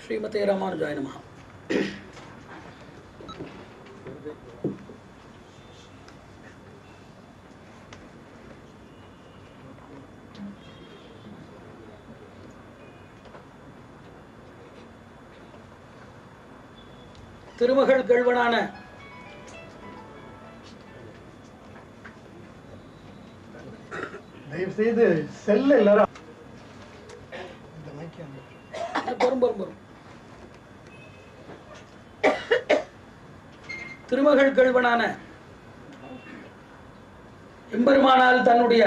ஸ்ரீமதே ராமானுஜாய நமஹ திருமகள் கழ்வனான தயவு செய்து செல்ல எல்லாரும் இந்த மைக்கு அங்க. பெரும் பெரும் பெரும் திருமகள் கழ்வனான எம்பெருமானால் தன்னுடைய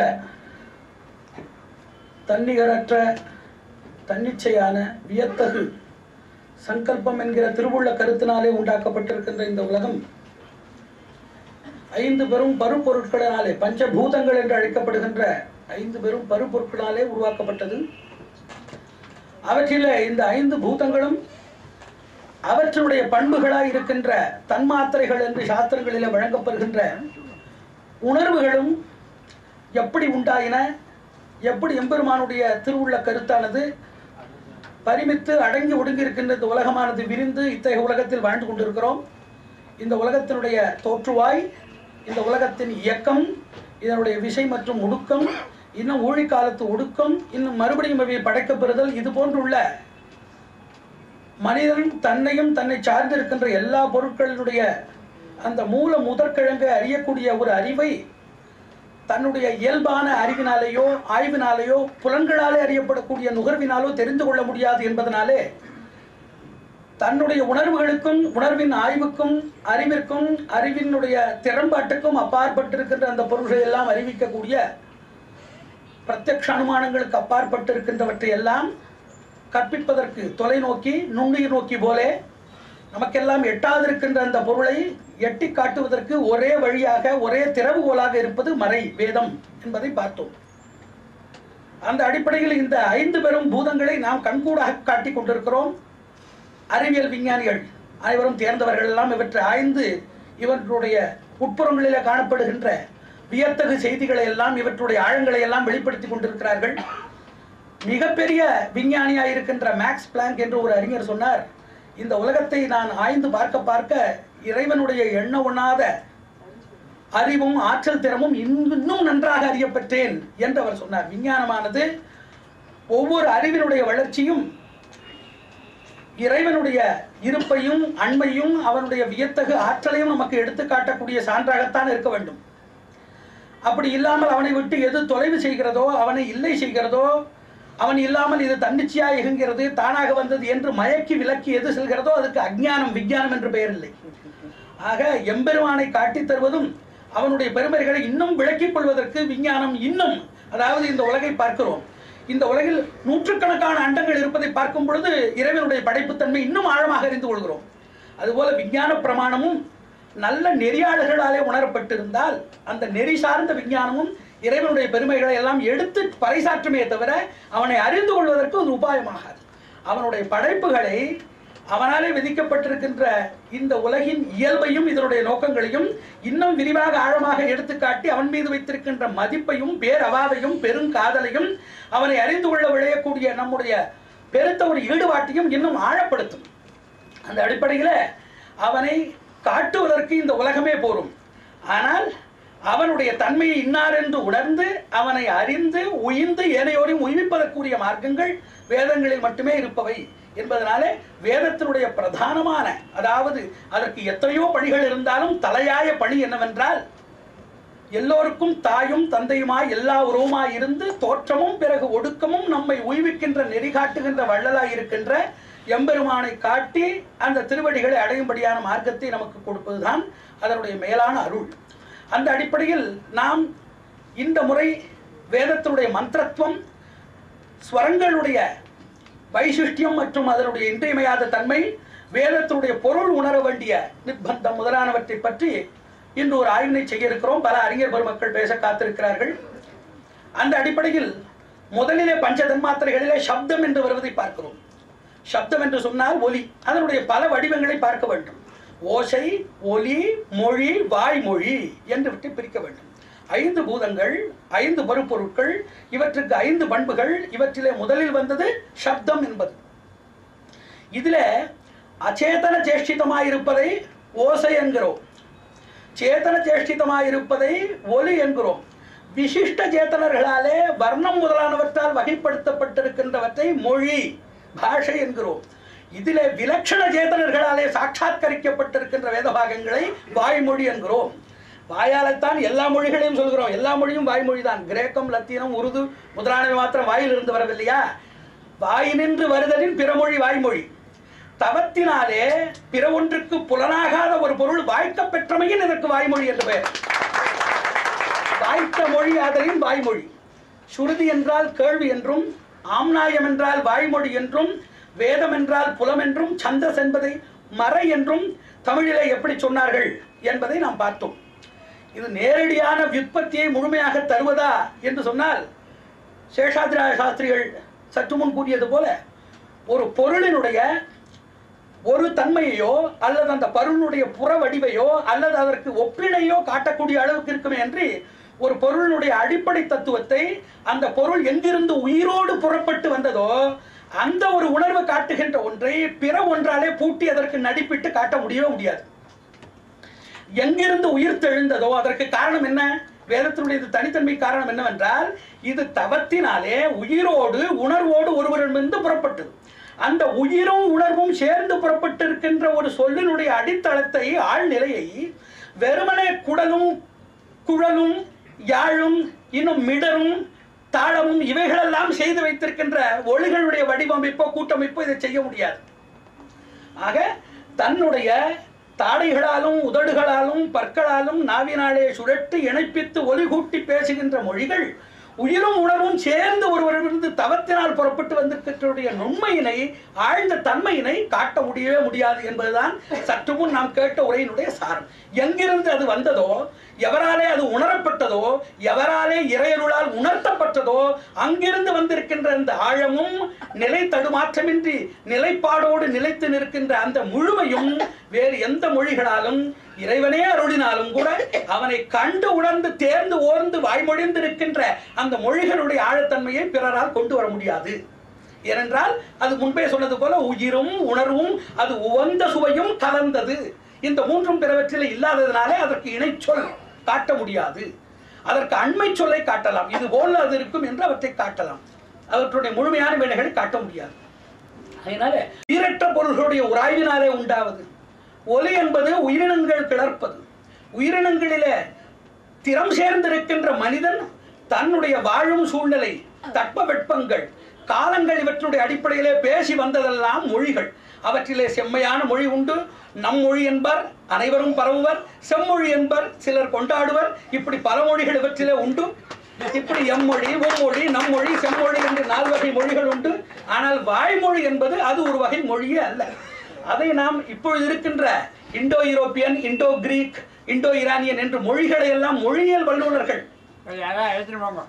தன்னிகரற்ற தன்னிச்சையான வியத்தகு சங்கல்பம் என்கிற திருவுள்ள கருத்தினாலே உண்டாக்கப்பட்டிருக்கின்ற இந்த உலகம் ஐந்து பெரும் பருப்பொருட்களினாலே பஞ்சபூதங்கள் என்று அழைக்கப்படுகின்ற ஐந்து பெரும் பருப்பொருட்களாலே உருவாக்கப்பட்டது அவற்றிலே இந்த ஐந்து பூதங்களும் அவற்றினுடைய பண்புகளாய் இருக்கின்ற தன்மாத்திரைகள் என்று சாஸ்திரங்களிலே வழங்கப்படுகின்ற உணர்வுகளும் எப்படி உண்டாயின எப்படி எம்பெருமானுடைய திருவுள்ள கருத்தானது பரிமித்து அடங்கி ஒடுங்கி இருக்கின்ற இந்த உலகமானது விரிந்து இத்தகைய உலகத்தில் வாழ்ந்து கொண்டிருக்கிறோம் இந்த உலகத்தினுடைய தோற்றுவாய் இந்த உலகத்தின் இயக்கம் இதனுடைய விசை மற்றும் ஒடுக்கம் இன்னும் ஊழிக்காலத்து ஒடுக்கம் இன்னும் மறுபடியும் இவை படைக்கப்பெறுதல் இது போன்றுள்ள மனிதன் தன்னையும் தன்னை சார்ந்திருக்கின்ற எல்லா பொருட்களினுடைய அந்த மூல முதற்கிழங்கு அறியக்கூடிய ஒரு அறிவை தன்னுடைய இயல்பான அறிவினாலேயோ ஆய்வினாலேயோ புலன்களாலே அறியப்படக்கூடிய நுகர்வினாலோ தெரிந்து கொள்ள முடியாது என்பதனாலே தன்னுடைய உணர்வுகளுக்கும் உணர்வின் ஆய்வுக்கும் அறிவிற்கும் அறிவினுடைய திறம்பாட்டுக்கும் அப்பாற்பட்டிருக்கின்ற அந்த பொருள்களை எல்லாம் அறிவிக்கக்கூடிய பிரத்யக்ஷ அனுமானங்களுக்கு அப்பாற்பட்டிருக்கின்றவற்றை எல்லாம் கற்பிப்பதற்கு தொலைநோக்கி நுண்ணுயிர் நோக்கி போலே நமக்கெல்லாம் எட்டாதிருக்கின்ற அந்த பொருளை எட்டி காட்டுவதற்கு ஒரே வழியாக ஒரே திறவுகோலாக இருப்பது மறை வேதம் என்பதை பார்த்தோம் அந்த அடிப்படையில் இந்த ஐந்து பெரும் பூதங்களை நாம் கண்கூடாக காட்டிக் கொண்டிருக்கிறோம் அறிவியல் விஞ்ஞானிகள் அனைவரும் தேர்ந்தவர்கள் எல்லாம் இவற்றை ஆய்ந்து இவற்றுடைய உட்புறங்களிலே காணப்படுகின்ற வியத்தகு செய்திகளை எல்லாம் இவற்றுடைய ஆழங்களை எல்லாம் வெளிப்படுத்தி கொண்டிருக்கிறார்கள் மிகப்பெரிய விஞ்ஞானியாக இருக்கின்ற மேக்ஸ் பிளாங்க் என்று ஒரு அறிஞர் சொன்னார் இந்த உலகத்தை நான் ஆய்ந்து பார்க்க பார்க்க இறைவனுடைய எண்ண உண்ணாத அறிவும் ஆற்றல் திறமும் இன்னும் நன்றாக அறியப்பட்டேன் என்று அவர் சொன்னார் விஞ்ஞானமானது ஒவ்வொரு அறிவினுடைய வளர்ச்சியும் இறைவனுடைய இருப்பையும் அண்மையும் அவனுடைய வியத்தகு ஆற்றலையும் நமக்கு எடுத்து காட்டக்கூடிய சான்றாகத்தான் இருக்க வேண்டும் அப்படி இல்லாமல் அவனை விட்டு எது தொலைவு செய்கிறதோ அவனை இல்லை செய்கிறதோ அவன் இல்லாமல் இது தன்னிச்சையா இயங்குகிறது தானாக வந்தது என்று மயக்கி விலக்கி எது செல்கிறதோ அதுக்கு அஜ்ஞானம் விஞ்ஞானம் என்று பெயர் இல்லை ஆக எம்பெருமானை காட்டித் தருவதும் அவனுடைய பெருமைகளை இன்னும் விளக்கிக் கொள்வதற்கு விஞ்ஞானம் இன்னும் அதாவது இந்த உலகை பார்க்கிறோம் இந்த உலகில் நூற்றுக்கணக்கான அண்டங்கள் இருப்பதை பார்க்கும் பொழுது இறைவனுடைய படைப்புத்தன்மை இன்னும் ஆழமாக அறிந்து கொள்கிறோம் அதுபோல விஞ்ஞான பிரமாணமும் நல்ல நெறியாளர்களாலே உணரப்பட்டிருந்தால் அந்த நெறி சார்ந்த விஞ்ஞானமும் இறைவனுடைய பெருமைகளை எல்லாம் எடுத்து பறைசாற்றுமே தவிர அவனை அறிந்து கொள்வதற்கு ஒரு உபாயமாகாது அவனுடைய படைப்புகளை அவனாலே விதிக்கப்பட்டிருக்கின்ற இந்த உலகின் இயல்பையும் இதனுடைய நோக்கங்களையும் இன்னும் விரிவாக ஆழமாக எடுத்துக்காட்டி அவன் மீது வைத்திருக்கின்ற மதிப்பையும் பேரவாதையும் பெருங்காதலையும் அவனை அறிந்து கொள்ள விளையக்கூடிய நம்முடைய பெருத்த ஒரு ஈடுபாட்டையும் இன்னும் ஆழப்படுத்தும் அந்த அடிப்படையில் அவனை காட்டுவதற்கு இந்த உலகமே போரும் ஆனால் அவனுடைய தன்மையை இன்னார் என்று உணர்ந்து அவனை அறிந்து உயிர்ந்து ஏனையோரையும் உய்விப்பதற்குரிய மார்க்கங்கள் வேதங்களில் மட்டுமே இருப்பவை என்பதனாலே வேதத்தினுடைய பிரதானமான அதாவது அதற்கு எத்தனையோ பணிகள் இருந்தாலும் தலையாய பணி என்னவென்றால் எல்லோருக்கும் தாயும் தந்தையுமாய் எல்லா உறவுமாய் இருந்து தோற்றமும் பிறகு ஒடுக்கமும் நம்மை உய்விக்கின்ற நெறி காட்டுகின்ற வள்ளலாய் இருக்கின்ற எம்பெருமானை காட்டி அந்த திருவடிகளை அடையும்படியான மார்க்கத்தை நமக்கு கொடுப்பதுதான் அதனுடைய மேலான அருள் அந்த அடிப்படையில் நாம் இந்த முறை வேதத்தினுடைய மந்திரத்துவம் ஸ்வரங்களுடைய வைசிஷ்டியம் மற்றும் அதனுடைய இன்றியமையாத தன்மை வேதத்தினுடைய பொருள் உணர வேண்டிய நிர்பந்தம் முதலானவற்றை பற்றி இன்று ஒரு ஆய்வினை செய்ய இருக்கிறோம் பல அறிஞர் பெருமக்கள் பேச காத்திருக்கிறார்கள் அந்த அடிப்படையில் முதலிலே பஞ்ச தன்மாத்திரைகளிலே சப்தம் என்று வருவதை பார்க்கிறோம் சப்தம் என்று சொன்னால் ஒலி அதனுடைய பல வடிவங்களை பார்க்க வேண்டும் ஓசை ஒலி மொழி வாய்மொழி என்று விட்டு பிரிக்க வேண்டும் ஐந்து பூதங்கள் ஐந்து பருப்பொருட்கள் இவற்றுக்கு ஐந்து பண்புகள் இவற்றிலே முதலில் வந்தது சப்தம் என்பது இதுல அச்சேதன சேஷ்டிதமாய் இருப்பதை ஓசை என்கிறோம் சேதன சேஷ்டிதமாய் இருப்பதை ஒலி என்கிறோம் விசிஷ்ட சேத்தனர்களாலே வர்ணம் முதலானவற்றால் வகைப்படுத்தப்பட்டிருக்கின்றவற்றை மொழி பாஷை என்கிறோம் இதிலே விலட்சண சேதனர்களாலே சாட்சாத்கரிக்கப்பட்டிருக்கின்ற வேத பாகங்களை வாய்மொழி என்கிறோம் வாயால்தான் எல்லா மொழிகளையும் சொல்கிறோம் எல்லா மொழியும் வாய்மொழி தான் கிரேக்கம் லத்தீனம் உருது முதலானவை மாத்திரம் வாயில் இருந்து வரவில்லையா வாய் நின்று வருதலின் பிறமொழி வாய்மொழி தவத்தினாலே பிற ஒன்றுக்கு புலனாகாத ஒரு பொருள் வாய்க்கப் பெற்றமையின் இதற்கு வாய்மொழி என்று பெயர் வாய்த்த மொழி ஆதலின் வாய்மொழி சுருதி என்றால் கேள்வி என்றும் ஆம்நாயம் என்றால் வாய்மொழி என்றும் வேதம் என்றால் புலம் என்றும் சந்தஸ் என்பதை மறை என்றும் தமிழிலே எப்படி சொன்னார்கள் என்பதை நாம் பார்த்தோம் இது நேரடியான வியுற்பத்தியை முழுமையாக தருவதா என்று சொன்னால் சேஷாதிராய சாஸ்திரிகள் சற்று முன் கூறியது போல ஒரு பொருளினுடைய ஒரு தன்மையையோ அல்லது அந்த பொருளினுடைய புற வடிவையோ அல்லது அதற்கு ஒப்பினையோ காட்டக்கூடிய அளவுக்கு இருக்குமே அன்றி ஒரு பொருளினுடைய அடிப்படை தத்துவத்தை அந்த பொருள் எங்கிருந்து உயிரோடு புறப்பட்டு வந்ததோ அந்த ஒரு உணர்வு காட்டுகின்ற ஒன்றை பிற ஒன்றாலே பூட்டி அதற்கு நடிப்பிட்டு காட்ட முடியவே முடியாது எங்கிருந்து உயிர் தெழுந்ததோ அதற்கு காரணம் என்ன வேதத்தினுடைய இது தனித்தன்மை காரணம் என்னவென்றால் இது தவத்தினாலே உயிரோடு உணர்வோடு ஒருவரிடமிருந்து புறப்பட்டது அந்த உயிரும் உணர்வும் சேர்ந்து புறப்பட்டிருக்கின்ற ஒரு சொல்லினுடைய அடித்தளத்தை ஆழ்நிலையை வெறுமனே குடலும் குழலும் யாழும் இன்னும் மிடரும் தாளமும் இவைகளெல்லாம் செய்து வைத்திருக்கின்ற ஒளிகளுடைய வடிவமைப்போ கூட்டமைப்போ இதை செய்ய முடியாது ஆக தன்னுடைய தாடைகளாலும் உதடுகளாலும் பற்களாலும் நாவினாலே சுழற்றி இணைப்பித்து ஒலி கூட்டி பேசுகின்ற மொழிகள் உயிரும் உணர்வும் சேர்ந்து ஒருவரிலிருந்து தவத்தினால் புறப்பட்டு வந்திருக்கிற நுண்மையினை ஆழ்ந்த தன்மையினை காட்ட முடியவே முடியாது என்பதுதான் சற்று முன் நாம் கேட்ட உரையினுடைய சாரம் எங்கிருந்து அது வந்ததோ எவராலே அது உணரப்பட்டதோ எவராலே இறையருளால் உணர்த்தப்பட்டதோ அங்கிருந்து வந்திருக்கின்ற அந்த ஆழமும் நிலை தடுமாற்றமின்றி நிலைப்பாடோடு நிலைத்து நிற்கின்ற அந்த முழுமையும் வேறு எந்த மொழிகளாலும் இறைவனே அருளினாலும் கூட அவனை கண்டு உணர்ந்து தேர்ந்து ஓர்ந்து வாய்மொழிந்து இருக்கின்ற அந்த மொழிகளுடைய ஆழத்தன்மையை பிறரால் கொண்டு வர முடியாது ஏனென்றால் அது முன்பே சொன்னது போல உயிரும் உணர்வும் அது உவந்த சுவையும் கலந்தது இந்த மூன்றும் பிறவற்றில் இல்லாததினாலே அதற்கு இணைச்சொல் காட்ட முடியாது அதற்கு அண்மை சொல்லை காட்டலாம் இது போல அது இருக்கும் என்று அவற்றை காட்டலாம் அவற்றுடைய முழுமையான வேலைகளை காட்ட முடியாது அதனால உயிரற்ற பொருள்களுடைய உராய்வினாலே உண்டாவது ஒலி என்பது உயிரினங்கள் கிளர்ப்பது உயிரினங்களிலே திறம் சேர்ந்திருக்கின்ற மனிதன் தன்னுடைய வாழும் சூழ்நிலை தட்பவெட்பங்கள் காலங்கள் இவற்றுடைய அடிப்படையிலே பேசி வந்ததெல்லாம் மொழிகள் அவற்றிலே செம்மையான மொழி உண்டு நம் மொழி என்பர் அனைவரும் பரவுவர் செம்மொழி என்பர் சிலர் கொண்டாடுவர் இப்படி பல மொழிகள் இவற்றிலே உண்டு இப்படி எம்மொழி உம்மொழி நம்மொழி செம்மொழி என்று நால்வகை மொழிகள் உண்டு ஆனால் வாய்மொழி என்பது அது ஒரு வகை மொழியே அல்ல அதை நாம் இப்பொழுது இருக்கின்ற Indo European Indo Greek Indo Iranian என்று மொழிகளை எல்லாம் மொழியியல் வல்லுநர்கள் யாராவது எடுத்துட்டு போங்க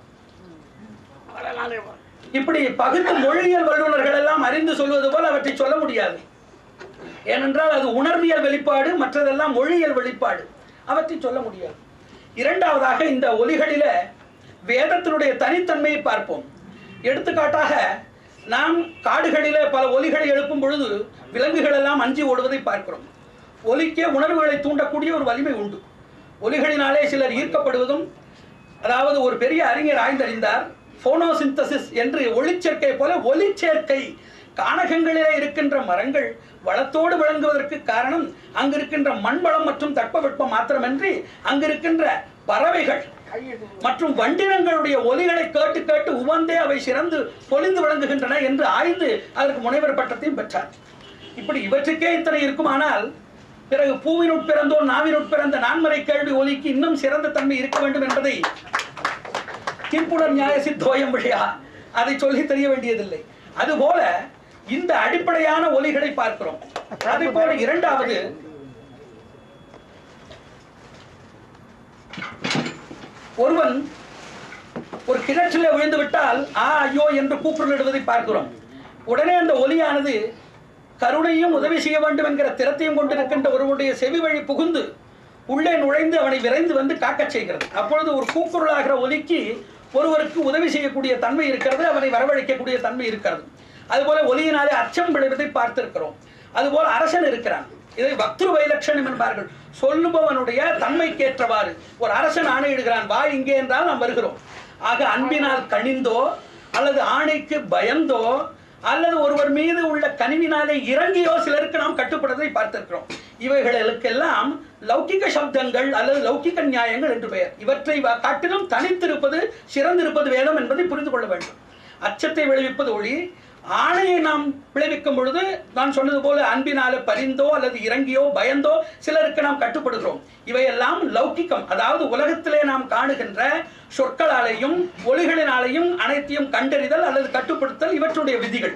இப்படி பகுத்து மொழியியல் வல்லுநர்கள் எல்லாம் அறிந்து சொல்வது போல் அவற்றை சொல்ல முடியாது ஏனென்றால் அது உணர்வியல் வெளிப்பாடு மற்றதெல்லாம் மொழியியல் வெளிப்பாடு அவற்றை சொல்ல முடியாது இரண்டாவதாக இந்த ஒலிகளில வேதத்தினுடைய தனித்தன்மையை பார்ப்போம் எடுத்துக்காட்டாக நாம் காடுகளிலே பல ஒலிகளை எழுப்பும் பொழுது விலங்குகள் எல்லாம் அஞ்சி ஓடுவதை பார்க்கிறோம் ஒலிக்கே உணர்வுகளை தூண்டக்கூடிய ஒரு வலிமை உண்டு ஒலிகளினாலே சிலர் ஈர்க்கப்படுவதும் அதாவது ஒரு பெரிய அறிஞர் ஆய்ந்தறிந்தார் போனோசிந்தசிஸ் என்று ஒளிச்சேர்க்கை போல ஒலிச்சேர்க்கை கானகங்களிலே இருக்கின்ற மரங்கள் வளத்தோடு விளங்குவதற்கு காரணம் அங்கு இருக்கின்ற மண் வளம் மற்றும் தட்பவெப்பம் மாத்திரமன்றி அங்கு இருக்கின்ற பறவைகள் மற்றும் வண்டினங்களுடைய ஒலிகளை கேட்டு கேட்டு உவந்தே அவை சிறந்து பொலிந்து விளங்குகின்றன என்று ஆய்ந்து அதற்கு முனைவர் பட்டத்தையும் பெற்றார் இப்படி இவற்றுக்கே இத்தனை இருக்குமானால் பிறகு பூவினுட் பிறந்தோன் நாவினுட் பிறந்த நான்மறை கேள்வி ஒலிக்கு இன்னும் சிறந்த தன்மை இருக்க வேண்டும் என்பதை திம்புணர் நியாய சித்தோயம் விஷயா அதை சொல்லி தெரிய வேண்டியதில்லை அதுபோல இந்த அடிப்படையான ஒலிகளை பார்க்கிறோம் அதே போல இரண்டாவது ஒருவன் ஒரு கிணற்றில் விழுந்து விட்டால் ஆ ஐயோ என்று கூக்குரலிடுவதை பார்க்கிறோம் உடனே அந்த ஒலியானது கருணையும் உதவி செய்ய வேண்டும் என்கிற திறத்தையும் கொண்டிருக்கின்ற ஒருவனுடைய செவி வழி புகுந்து உள்ளே நுழைந்து அவனை விரைந்து வந்து காக்கச் செய்கிறது அப்பொழுது ஒரு கூக்குரலாகிற ஒலிக்கு ஒருவருக்கு உதவி செய்யக்கூடிய தன்மை இருக்கிறது அவனை வரவழைக்கக்கூடிய தன்மை இருக்கிறது அதுபோல ஒலியினாலே அச்சம் விளைவதை பார்த்திருக்கிறோம் அதுபோல அரசன் இருக்கிறான் இதை வக்திரு வைலட்சணம் என்பார்கள் சொல்லுபவனுடைய தன்மைக்கேற்றவாறு ஒரு அரசன் ஆணையிடுகிறான் வா இங்கே என்றால் நாம் வருகிறோம் ஆக அன்பினால் கனிந்தோ அல்லது ஆணைக்கு பயந்தோ அல்லது ஒருவர் மீது உள்ள கனிவினாலே இறங்கியோ சிலருக்கு நாம் கட்டுப்படுவதை பார்த்திருக்கிறோம் இவைகளுக்கெல்லாம் லௌகிக சப்தங்கள் அல்லது லௌகிக நியாயங்கள் என்று பெயர் இவற்றை வ- காட்டிலும் தனித்திருப்பது சிறந்திருப்பது வேதம் என்பதை புரிந்து கொள்ள வேண்டும் அச்சத்தை விளைவிப்பது ஒளி ஆணையை நாம் விளைவிக்கும் பொழுது நான் சொன்னது போல அன்பினால பரிந்தோ அல்லது இறங்கியோ பயந்தோ சிலருக்கு நாம் கட்டுப்படுகிறோம் இவையெல்லாம் லௌகிக்கம் அதாவது உலகத்திலே நாம் காணுகின்ற சொற்களாலேயும் ஒளிகளினாலேயும் அனைத்தையும் கண்டறிதல் அல்லது கட்டுப்படுத்தல் இவற்றுடைய விதிகள்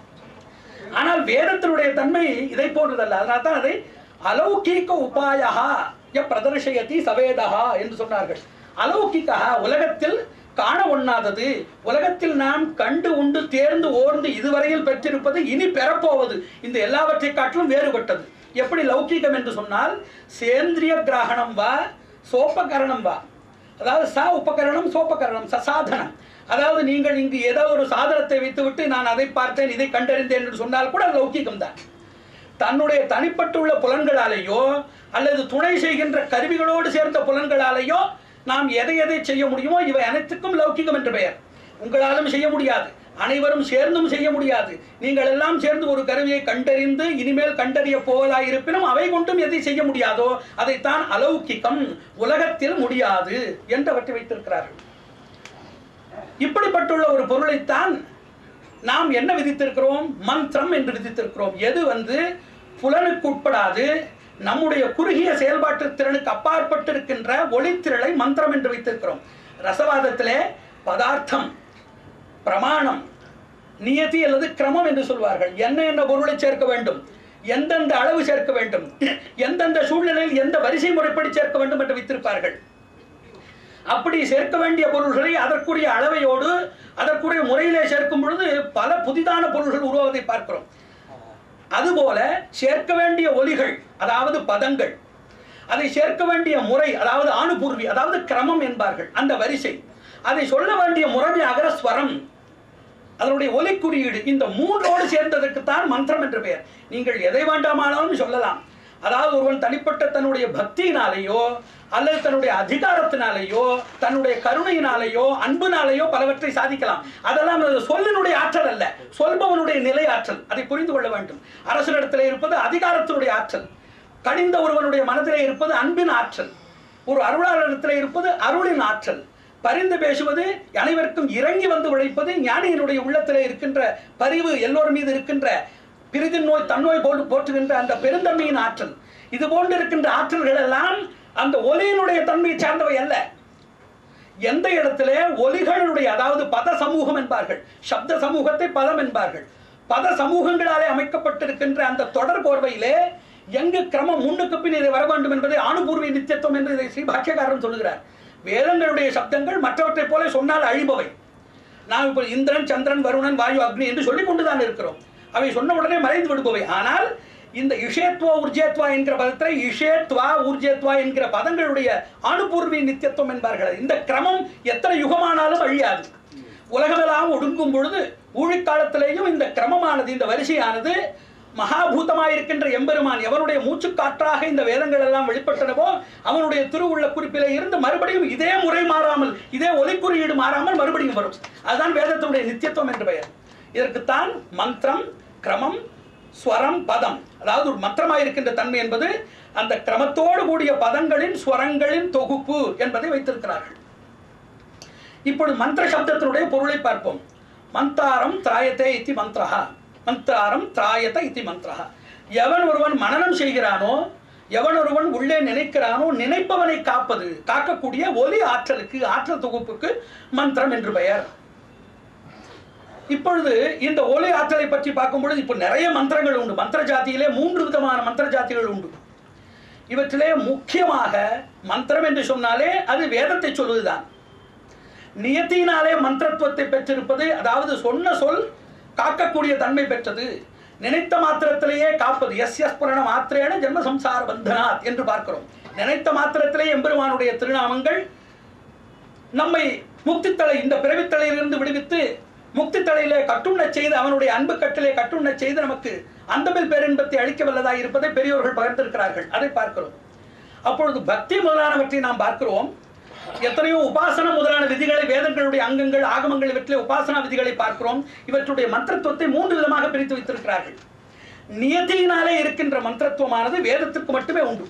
ஆனால் வேதத்தினுடைய தன்மை இதை போன்றதல்ல அதனால தான் அதை அலௌகீக உபாயா ய பிரதர்ஷயதி சவேதா என்று சொன்னார்கள் அலௌகிகா உலகத்தில் காண ஒண்ணாதது உலகத்தில் நாம் கண்டு உண்டு தேர்ந்து ஓர்ந்து இதுவரையில் பெற்றிருப்பது இனி பெறப்போவது இந்த எல்லாவற்றை காட்டிலும் வேறுபட்டது எப்படி லௌகீகம் என்று சொன்னால் சேந்திரிய கிரகணம் வா சோப்பகரணம் வா அதாவது ச உபகரணம் சோபகரணம் சசாதனம் அதாவது நீங்கள் இங்கு ஏதோ ஒரு சாதனத்தை வைத்துவிட்டு நான் அதை பார்த்தேன் இதை கண்டறிந்தேன் என்று சொன்னால் கூட அது லௌகிகம் தான் தன்னுடைய தனிப்பட்டுள்ள புலன்களாலேயோ அல்லது துணை செய்கின்ற கருவிகளோடு சேர்ந்த புலன்களாலேயோ நாம் எதை எதை செய்ய முடியுமோ இவை அனைத்துக்கும் லௌகிகம் என்று பெயர் உங்களாலும் செய்ய முடியாது அனைவரும் சேர்ந்தும் செய்ய முடியாது நீங்கள் எல்லாம் சேர்ந்து ஒரு கருவியை கண்டறிந்து இனிமேல் கண்டறிய போவதாய் இருப்பினும் அவை கொண்டும் எதை செய்ய முடியாதோ அதைத்தான் அலௌகிகம் உலகத்தில் முடியாது என்றவற்றை வைத்திருக்கிறார்கள் இப்படிப்பட்டுள்ள ஒரு பொருளைத்தான் நாம் என்ன விதித்திருக்கிறோம் மந்திரம் என்று விதித்திருக்கிறோம் எது வந்து புலனுக்கு உட்படாது நம்முடைய குறுகிய செயல்பாட்டு திறனுக்கு அப்பாற்பட்டு இருக்கின்ற ஒளித்திரளை மந்திரம் என்று வைத்திருக்கிறோம் ரசவாதத்திலே பதார்த்தம் பிரமாணம் நியதி அல்லது கிரமம் என்று சொல்வார்கள் என்ன என்ன பொருளை சேர்க்க வேண்டும் எந்தெந்த அளவு சேர்க்க வேண்டும் எந்தெந்த சூழ்நிலையில் எந்த வரிசை முறைப்படி சேர்க்க வேண்டும் என்று வைத்திருப்பார்கள் அப்படி சேர்க்க வேண்டிய பொருள்களை அதற்குரிய அளவையோடு அதற்குரிய முறையிலே சேர்க்கும் பொழுது பல புதிதான பொருள்கள் உருவாவதை பார்க்கிறோம் அதுபோல சேர்க்க வேண்டிய ஒலிகள் அதாவது பதங்கள் அதை சேர்க்க வேண்டிய முறை அதாவது ஆணுபூர்வி அதாவது கிரமம் என்பார்கள் அந்த வரிசை அதை சொல்ல வேண்டிய முறைமை அகரஸ்வரம் அதனுடைய ஒலி குறியீடு இந்த மூன்றோடு சேர்ந்ததற்குத்தான் மந்திரம் என்று பெயர் நீங்கள் எதை வேண்டாமானாலும் சொல்லலாம் அதாவது ஒருவன் தனிப்பட்ட தன்னுடைய பக்தியினாலேயோ அல்லது தன்னுடைய அதிகாரத்தினாலேயோ தன்னுடைய கருணையினாலேயோ அன்புனாலேயோ பலவற்றை சாதிக்கலாம் அதெல்லாம் அது சொல்லினுடைய ஆற்றல் அல்ல சொல்பவனுடைய நிலை ஆற்றல் அதை புரிந்து கொள்ள வேண்டும் அரசனிடத்திலே இருப்பது அதிகாரத்தினுடைய ஆற்றல் கனிந்த ஒருவனுடைய மனதிலே இருப்பது அன்பின் ஆற்றல் ஒரு அருளாளரிடத்திலே இருப்பது அருளின் ஆற்றல் பரிந்து பேசுவது அனைவருக்கும் இறங்கி வந்து உழைப்பது ஞானியினுடைய உள்ளத்திலே இருக்கின்ற பரிவு எல்லோர் மீது இருக்கின்ற பிரிதின் நோய் தன்னோய் போட்டு போற்றுகின்ற அந்த பெருந்தன்மையின் ஆற்றல் இது போன்று இருக்கின்ற ஆற்றல்கள் எல்லாம் அந்த ஒலியினுடைய தன்மையை சார்ந்தவை அல்ல எந்த இடத்திலே ஒலிகளுடைய அதாவது பத சமூகம் என்பார்கள் சப்த சமூகத்தை பதம் என்பார்கள் பத சமூகங்களாலே அமைக்கப்பட்டிருக்கின்ற அந்த தொடர் கோர்வையிலே எங்கு கிரமம் முன்னுக்கு பின் இதை வர வேண்டும் என்பதை ஆணுபூர்வ நித்தியத்துவம் என்று இதை ஸ்ரீ பாக்கியக்காரன் சொல்லுகிறார் வேதங்களுடைய சப்தங்கள் மற்றவற்றைப் போல சொன்னால் அழிபவை நாம் இப்போ இந்திரன் சந்திரன் வருணன் வாயு அக்னி என்று சொல்லிக் கொண்டுதான் இருக்கிறோம் அவை சொன்ன உடனே மறைந்து விடுபவை ஆனால் இந்த இஷேத்வா உர்ஜேத்வா என்கிற பதத்தை இஷேத்வா ஊர்ஜேத்வா என்கிற பதங்களுடைய அணுபூர்வி நித்தியத்துவம் என்பார்கள் இந்த கிரமம் எத்தனை யுகமானாலும் அழியாது உலகமெல்லாம் ஒடுங்கும் பொழுது ஊழிக்காலத்திலேயும் இந்த கிரமமானது இந்த வரிசையானது மகாபூதமாயிருக்கின்ற எம்பெருமான் எவனுடைய மூச்சுக்காற்றாக இந்த வேதங்கள் எல்லாம் வெளிப்பட்டனவோ அவனுடைய திருவுள்ள குறிப்பிலே இருந்து மறுபடியும் இதே முறை மாறாமல் இதே ஒலிக்குறியீடு மாறாமல் மறுபடியும் வரும் அதுதான் வேதத்தினுடைய நித்தியத்துவம் என்று பெயர் இதற்குத்தான் மந்திரம் கிரமம் ஸ்வரம் பதம் அதாவது ஒரு மந்திரமாயிருக்கின்ற தன்மை என்பது அந்த கிரமத்தோடு கூடிய பதங்களின் ஸ்வரங்களின் தொகுப்பு என்பதை வைத்திருக்கிறார்கள் இப்பொழுது மந்திர சப்தத்தினுடைய பொருளை பார்ப்போம் மந்தாரம் திராயத்தே இத்தி மந்திரஹா மந்தாரம் திராயத இத்தி மந்திரஹா எவன் ஒருவன் மனனம் செய்கிறானோ எவன் ஒருவன் உள்ளே நினைக்கிறானோ நினைப்பவனை காப்பது காக்கக்கூடிய ஒலி ஆற்றலுக்கு ஆற்றல் தொகுப்புக்கு மந்திரம் என்று பெயர் இப்பொழுது இந்த ஒலி ஆற்றலை பற்றி பார்க்கும் பொழுது இப்போ நிறைய மந்திரங்கள் உண்டு மந்திர ஜாதியிலே மூன்று விதமான மந்திர ஜாதிகள் உண்டு இவற்றிலே முக்கியமாக மந்திரம் என்று சொன்னாலே அது வேதத்தை சொல்வதுதான் நியத்தினாலே மந்திரத்துவத்தை பெற்றிருப்பது அதாவது சொன்ன சொல் காக்கக்கூடிய தன்மை பெற்றது நினைத்த மாத்திரத்திலேயே காப்பது எஸ் எஸ் புரண மாத்திரேன ஜென்ம சம்சார பந்தனாத் என்று பார்க்கிறோம் நினைத்த மாத்திரத்திலே எம்பெருமானுடைய திருநாமங்கள் நம்மை முக்தித்தலை இந்த பிறவித்தலையிலிருந்து விடுவித்து முக்தி தலையிலே கட்டுண்ணச் செய்து அவனுடைய அன்பு கட்டிலே கட்டுண்ணச் செய்து நமக்கு அந்தமில் பேரின்பத்தை அளிக்க வல்லதாய் இருப்பதை பெரியோர்கள் பகிர்ந்திருக்கிறார்கள் அதை பார்க்கிறோம் அப்பொழுது பக்தி முதலானவற்றை நாம் பார்க்கிறோம் எத்தனையோ உபாசன முதலான விதிகளை வேதங்களுடைய அங்கங்கள் ஆகமங்கள் இவற்றிலே உபாசனா விதிகளை பார்க்கிறோம் இவற்றுடைய மந்திரத்துவத்தை மூன்று விதமாக பிரித்து வைத்திருக்கிறார்கள் நியதியினாலே இருக்கின்ற மந்திரத்துவமானது வேதத்திற்கு மட்டுமே உண்டு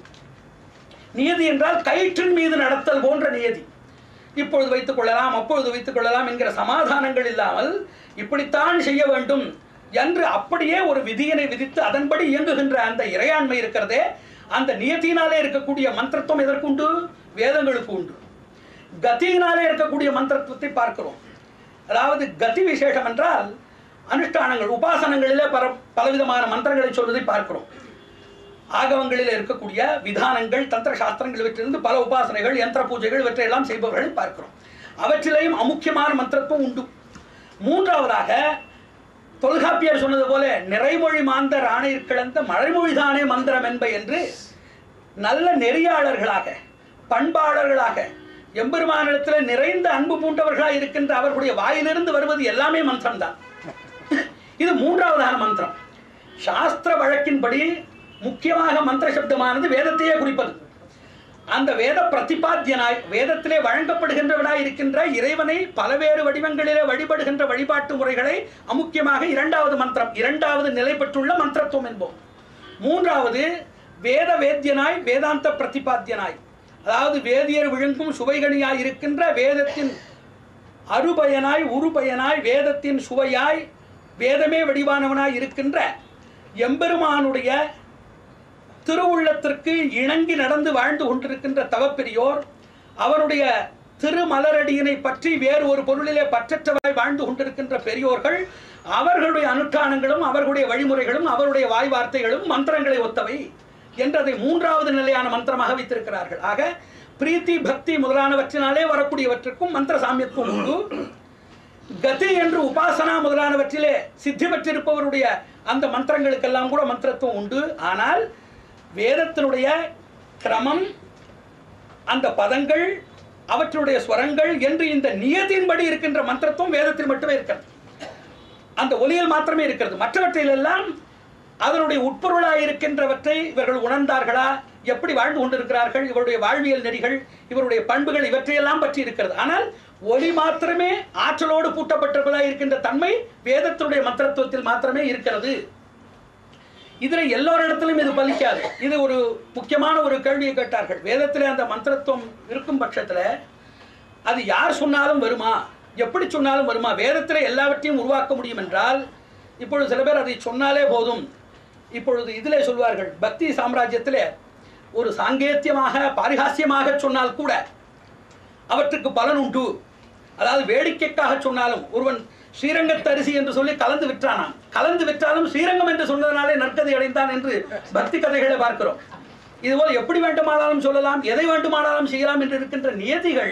நியதி என்றால் கயிற்றின் மீது நடத்தல் போன்ற நியதி இப்பொழுது வைத்துக் கொள்ளலாம் அப்பொழுது வைத்துக் கொள்ளலாம் என்கிற சமாதானங்கள் இல்லாமல் இப்படித்தான் செய்ய வேண்டும் என்று அப்படியே ஒரு விதியினை விதித்து அதன்படி இயங்குகின்ற அந்த இறையாண்மை இருக்கிறதே அந்த நியத்தினாலே இருக்கக்கூடிய மந்திரத்துவம் எதற்குண்டு வேதங்களுக்கு உண்டு கதியினாலே இருக்கக்கூடிய மந்திரத்துவத்தை பார்க்கிறோம் அதாவது கதி விசேஷம் என்றால் அனுஷ்டானங்கள் உபாசனங்களிலே பல பலவிதமான மந்திரங்களை சொல்வதை பார்க்கிறோம் ஆகவங்களில் இருக்கக்கூடிய விதானங்கள் தந்திர சாஸ்திரங்கள் இவற்றிலிருந்து பல உபாசனைகள் யந்திர பூஜைகள் இவற்றையெல்லாம் செய்பவர்களை பார்க்கிறோம் அவற்றிலேயும் அமுக்கியமான மந்திரத்துவம் உண்டு மூன்றாவதாக தொல்காப்பியர் சொன்னது போல நிறைமொழி மாந்தர் ஆணையிற் கிளந்த மழைமொழிதானே மந்திரம் என்ப என்று நல்ல நெறியாளர்களாக பண்பாளர்களாக எம்பெருமானிடத்தில் நிறைந்த அன்பு பூண்டவர்களாக இருக்கின்ற அவர்களுடைய வாயிலிருந்து வருவது எல்லாமே மந்திரம்தான் இது மூன்றாவதான மந்திரம் சாஸ்திர வழக்கின்படி முக்கியமாக மந்திர சப்தமானது வேதத்தையே குறிப்பது அந்த வேத பிரதிபாத்தியனாய் வேதத்திலே வழங்கப்படுகின்றவனாய் இருக்கின்ற இறைவனை பலவேறு வடிவங்களிலே வழிபடுகின்ற வழிபாட்டு முறைகளை அமுக்கியமாக இரண்டாவது மந்திரம் இரண்டாவது நிலை பெற்றுள்ள மந்திரத்துவம் என்போம் மூன்றாவது வேத வேத்தியனாய் வேதாந்த பிரதிபாத்தியனாய் அதாவது வேதியர் விழுங்கும் சுவைகணியாய் இருக்கின்ற வேதத்தின் அருபயனாய் உருபயனாய் வேதத்தின் சுவையாய் வேதமே வடிவானவனாய் இருக்கின்ற எம்பெருமானுடைய திருவுள்ளத்திற்கு இணங்கி நடந்து வாழ்ந்து கொண்டிருக்கின்ற தவப்பெரியோர் அவருடைய திருமலரடியினை பற்றி வேறு ஒரு பொருளிலே பற்றற்றவாய் வாழ்ந்து கொண்டிருக்கின்ற பெரியோர்கள் அவர்களுடைய அனுஷ்டானங்களும் அவர்களுடைய வழிமுறைகளும் அவருடைய வாய் வார்த்தைகளும் மந்திரங்களை ஒத்தவை என்று அதை மூன்றாவது நிலையான மந்திரமாக வைத்திருக்கிறார்கள் ஆக பிரீத்தி பக்தி முதலானவற்றினாலே வரக்கூடியவற்றுக்கும் மந்திர சாமியத்துவம் உண்டு கதி என்று உபாசனா முதலானவற்றிலே சித்தி பெற்றிருப்பவருடைய அந்த மந்திரங்களுக்கெல்லாம் கூட மந்திரத்துவம் உண்டு ஆனால் வேதத்தினுடைய கிரமம் அந்த பதங்கள் அவற்றுடைய ஸ்வரங்கள் என்று இந்த நியதியின்படி இருக்கின்ற மந்திரத்துவம் வேதத்தில் மட்டுமே இருக்கிறது அந்த ஒலியில் மாத்திரமே இருக்கிறது மற்றவற்றிலெல்லாம் அதனுடைய உட்பொருளாய் இருக்கின்றவற்றை இவர்கள் உணர்ந்தார்களா எப்படி வாழ்ந்து கொண்டிருக்கிறார்கள் இவருடைய வாழ்வியல் நெறிகள் இவருடைய பண்புகள் இவற்றையெல்லாம் பற்றி இருக்கிறது ஆனால் ஒலி மாத்திரமே ஆற்றலோடு பூட்டப்பட்டிருப்பதாக இருக்கின்ற தன்மை வேதத்தினுடைய மந்திரத்துவத்தில் மாத்திரமே இருக்கிறது இதுல எல்லோரிடத்திலும் இது பலிக்காது இது ஒரு முக்கியமான ஒரு கேள்வியை கேட்டார்கள் வேதத்திலே அந்த மந்திரத்துவம் இருக்கும் பட்சத்துல அது யார் சொன்னாலும் வருமா எப்படி சொன்னாலும் வருமா வேதத்திலே எல்லாவற்றையும் உருவாக்க முடியும் என்றால் இப்பொழுது சில பேர் அதை சொன்னாலே போதும் இப்பொழுது இதிலே சொல்வார்கள் பக்தி சாம்ராஜ்யத்திலே ஒரு சாங்கேத்தியமாக பாரிகாசியமாக சொன்னால் கூட அவற்றுக்கு பலன் உண்டு அதாவது வேடிக்கைக்காக சொன்னாலும் ஒருவன் ஸ்ரீரங்கத்து அரிசி என்று சொல்லி கலந்து விற்றானாம் கலந்து விற்றாலும் ஸ்ரீரங்கம் என்று சொன்னதனாலே நற்கதை அடைந்தான் என்று பக்தி கதைகளை பார்க்கிறோம் இதுபோல் எப்படி வேண்டுமானாலும் சொல்லலாம் எதை வேண்டுமானாலும் செய்யலாம் என்று இருக்கின்ற நியதிகள்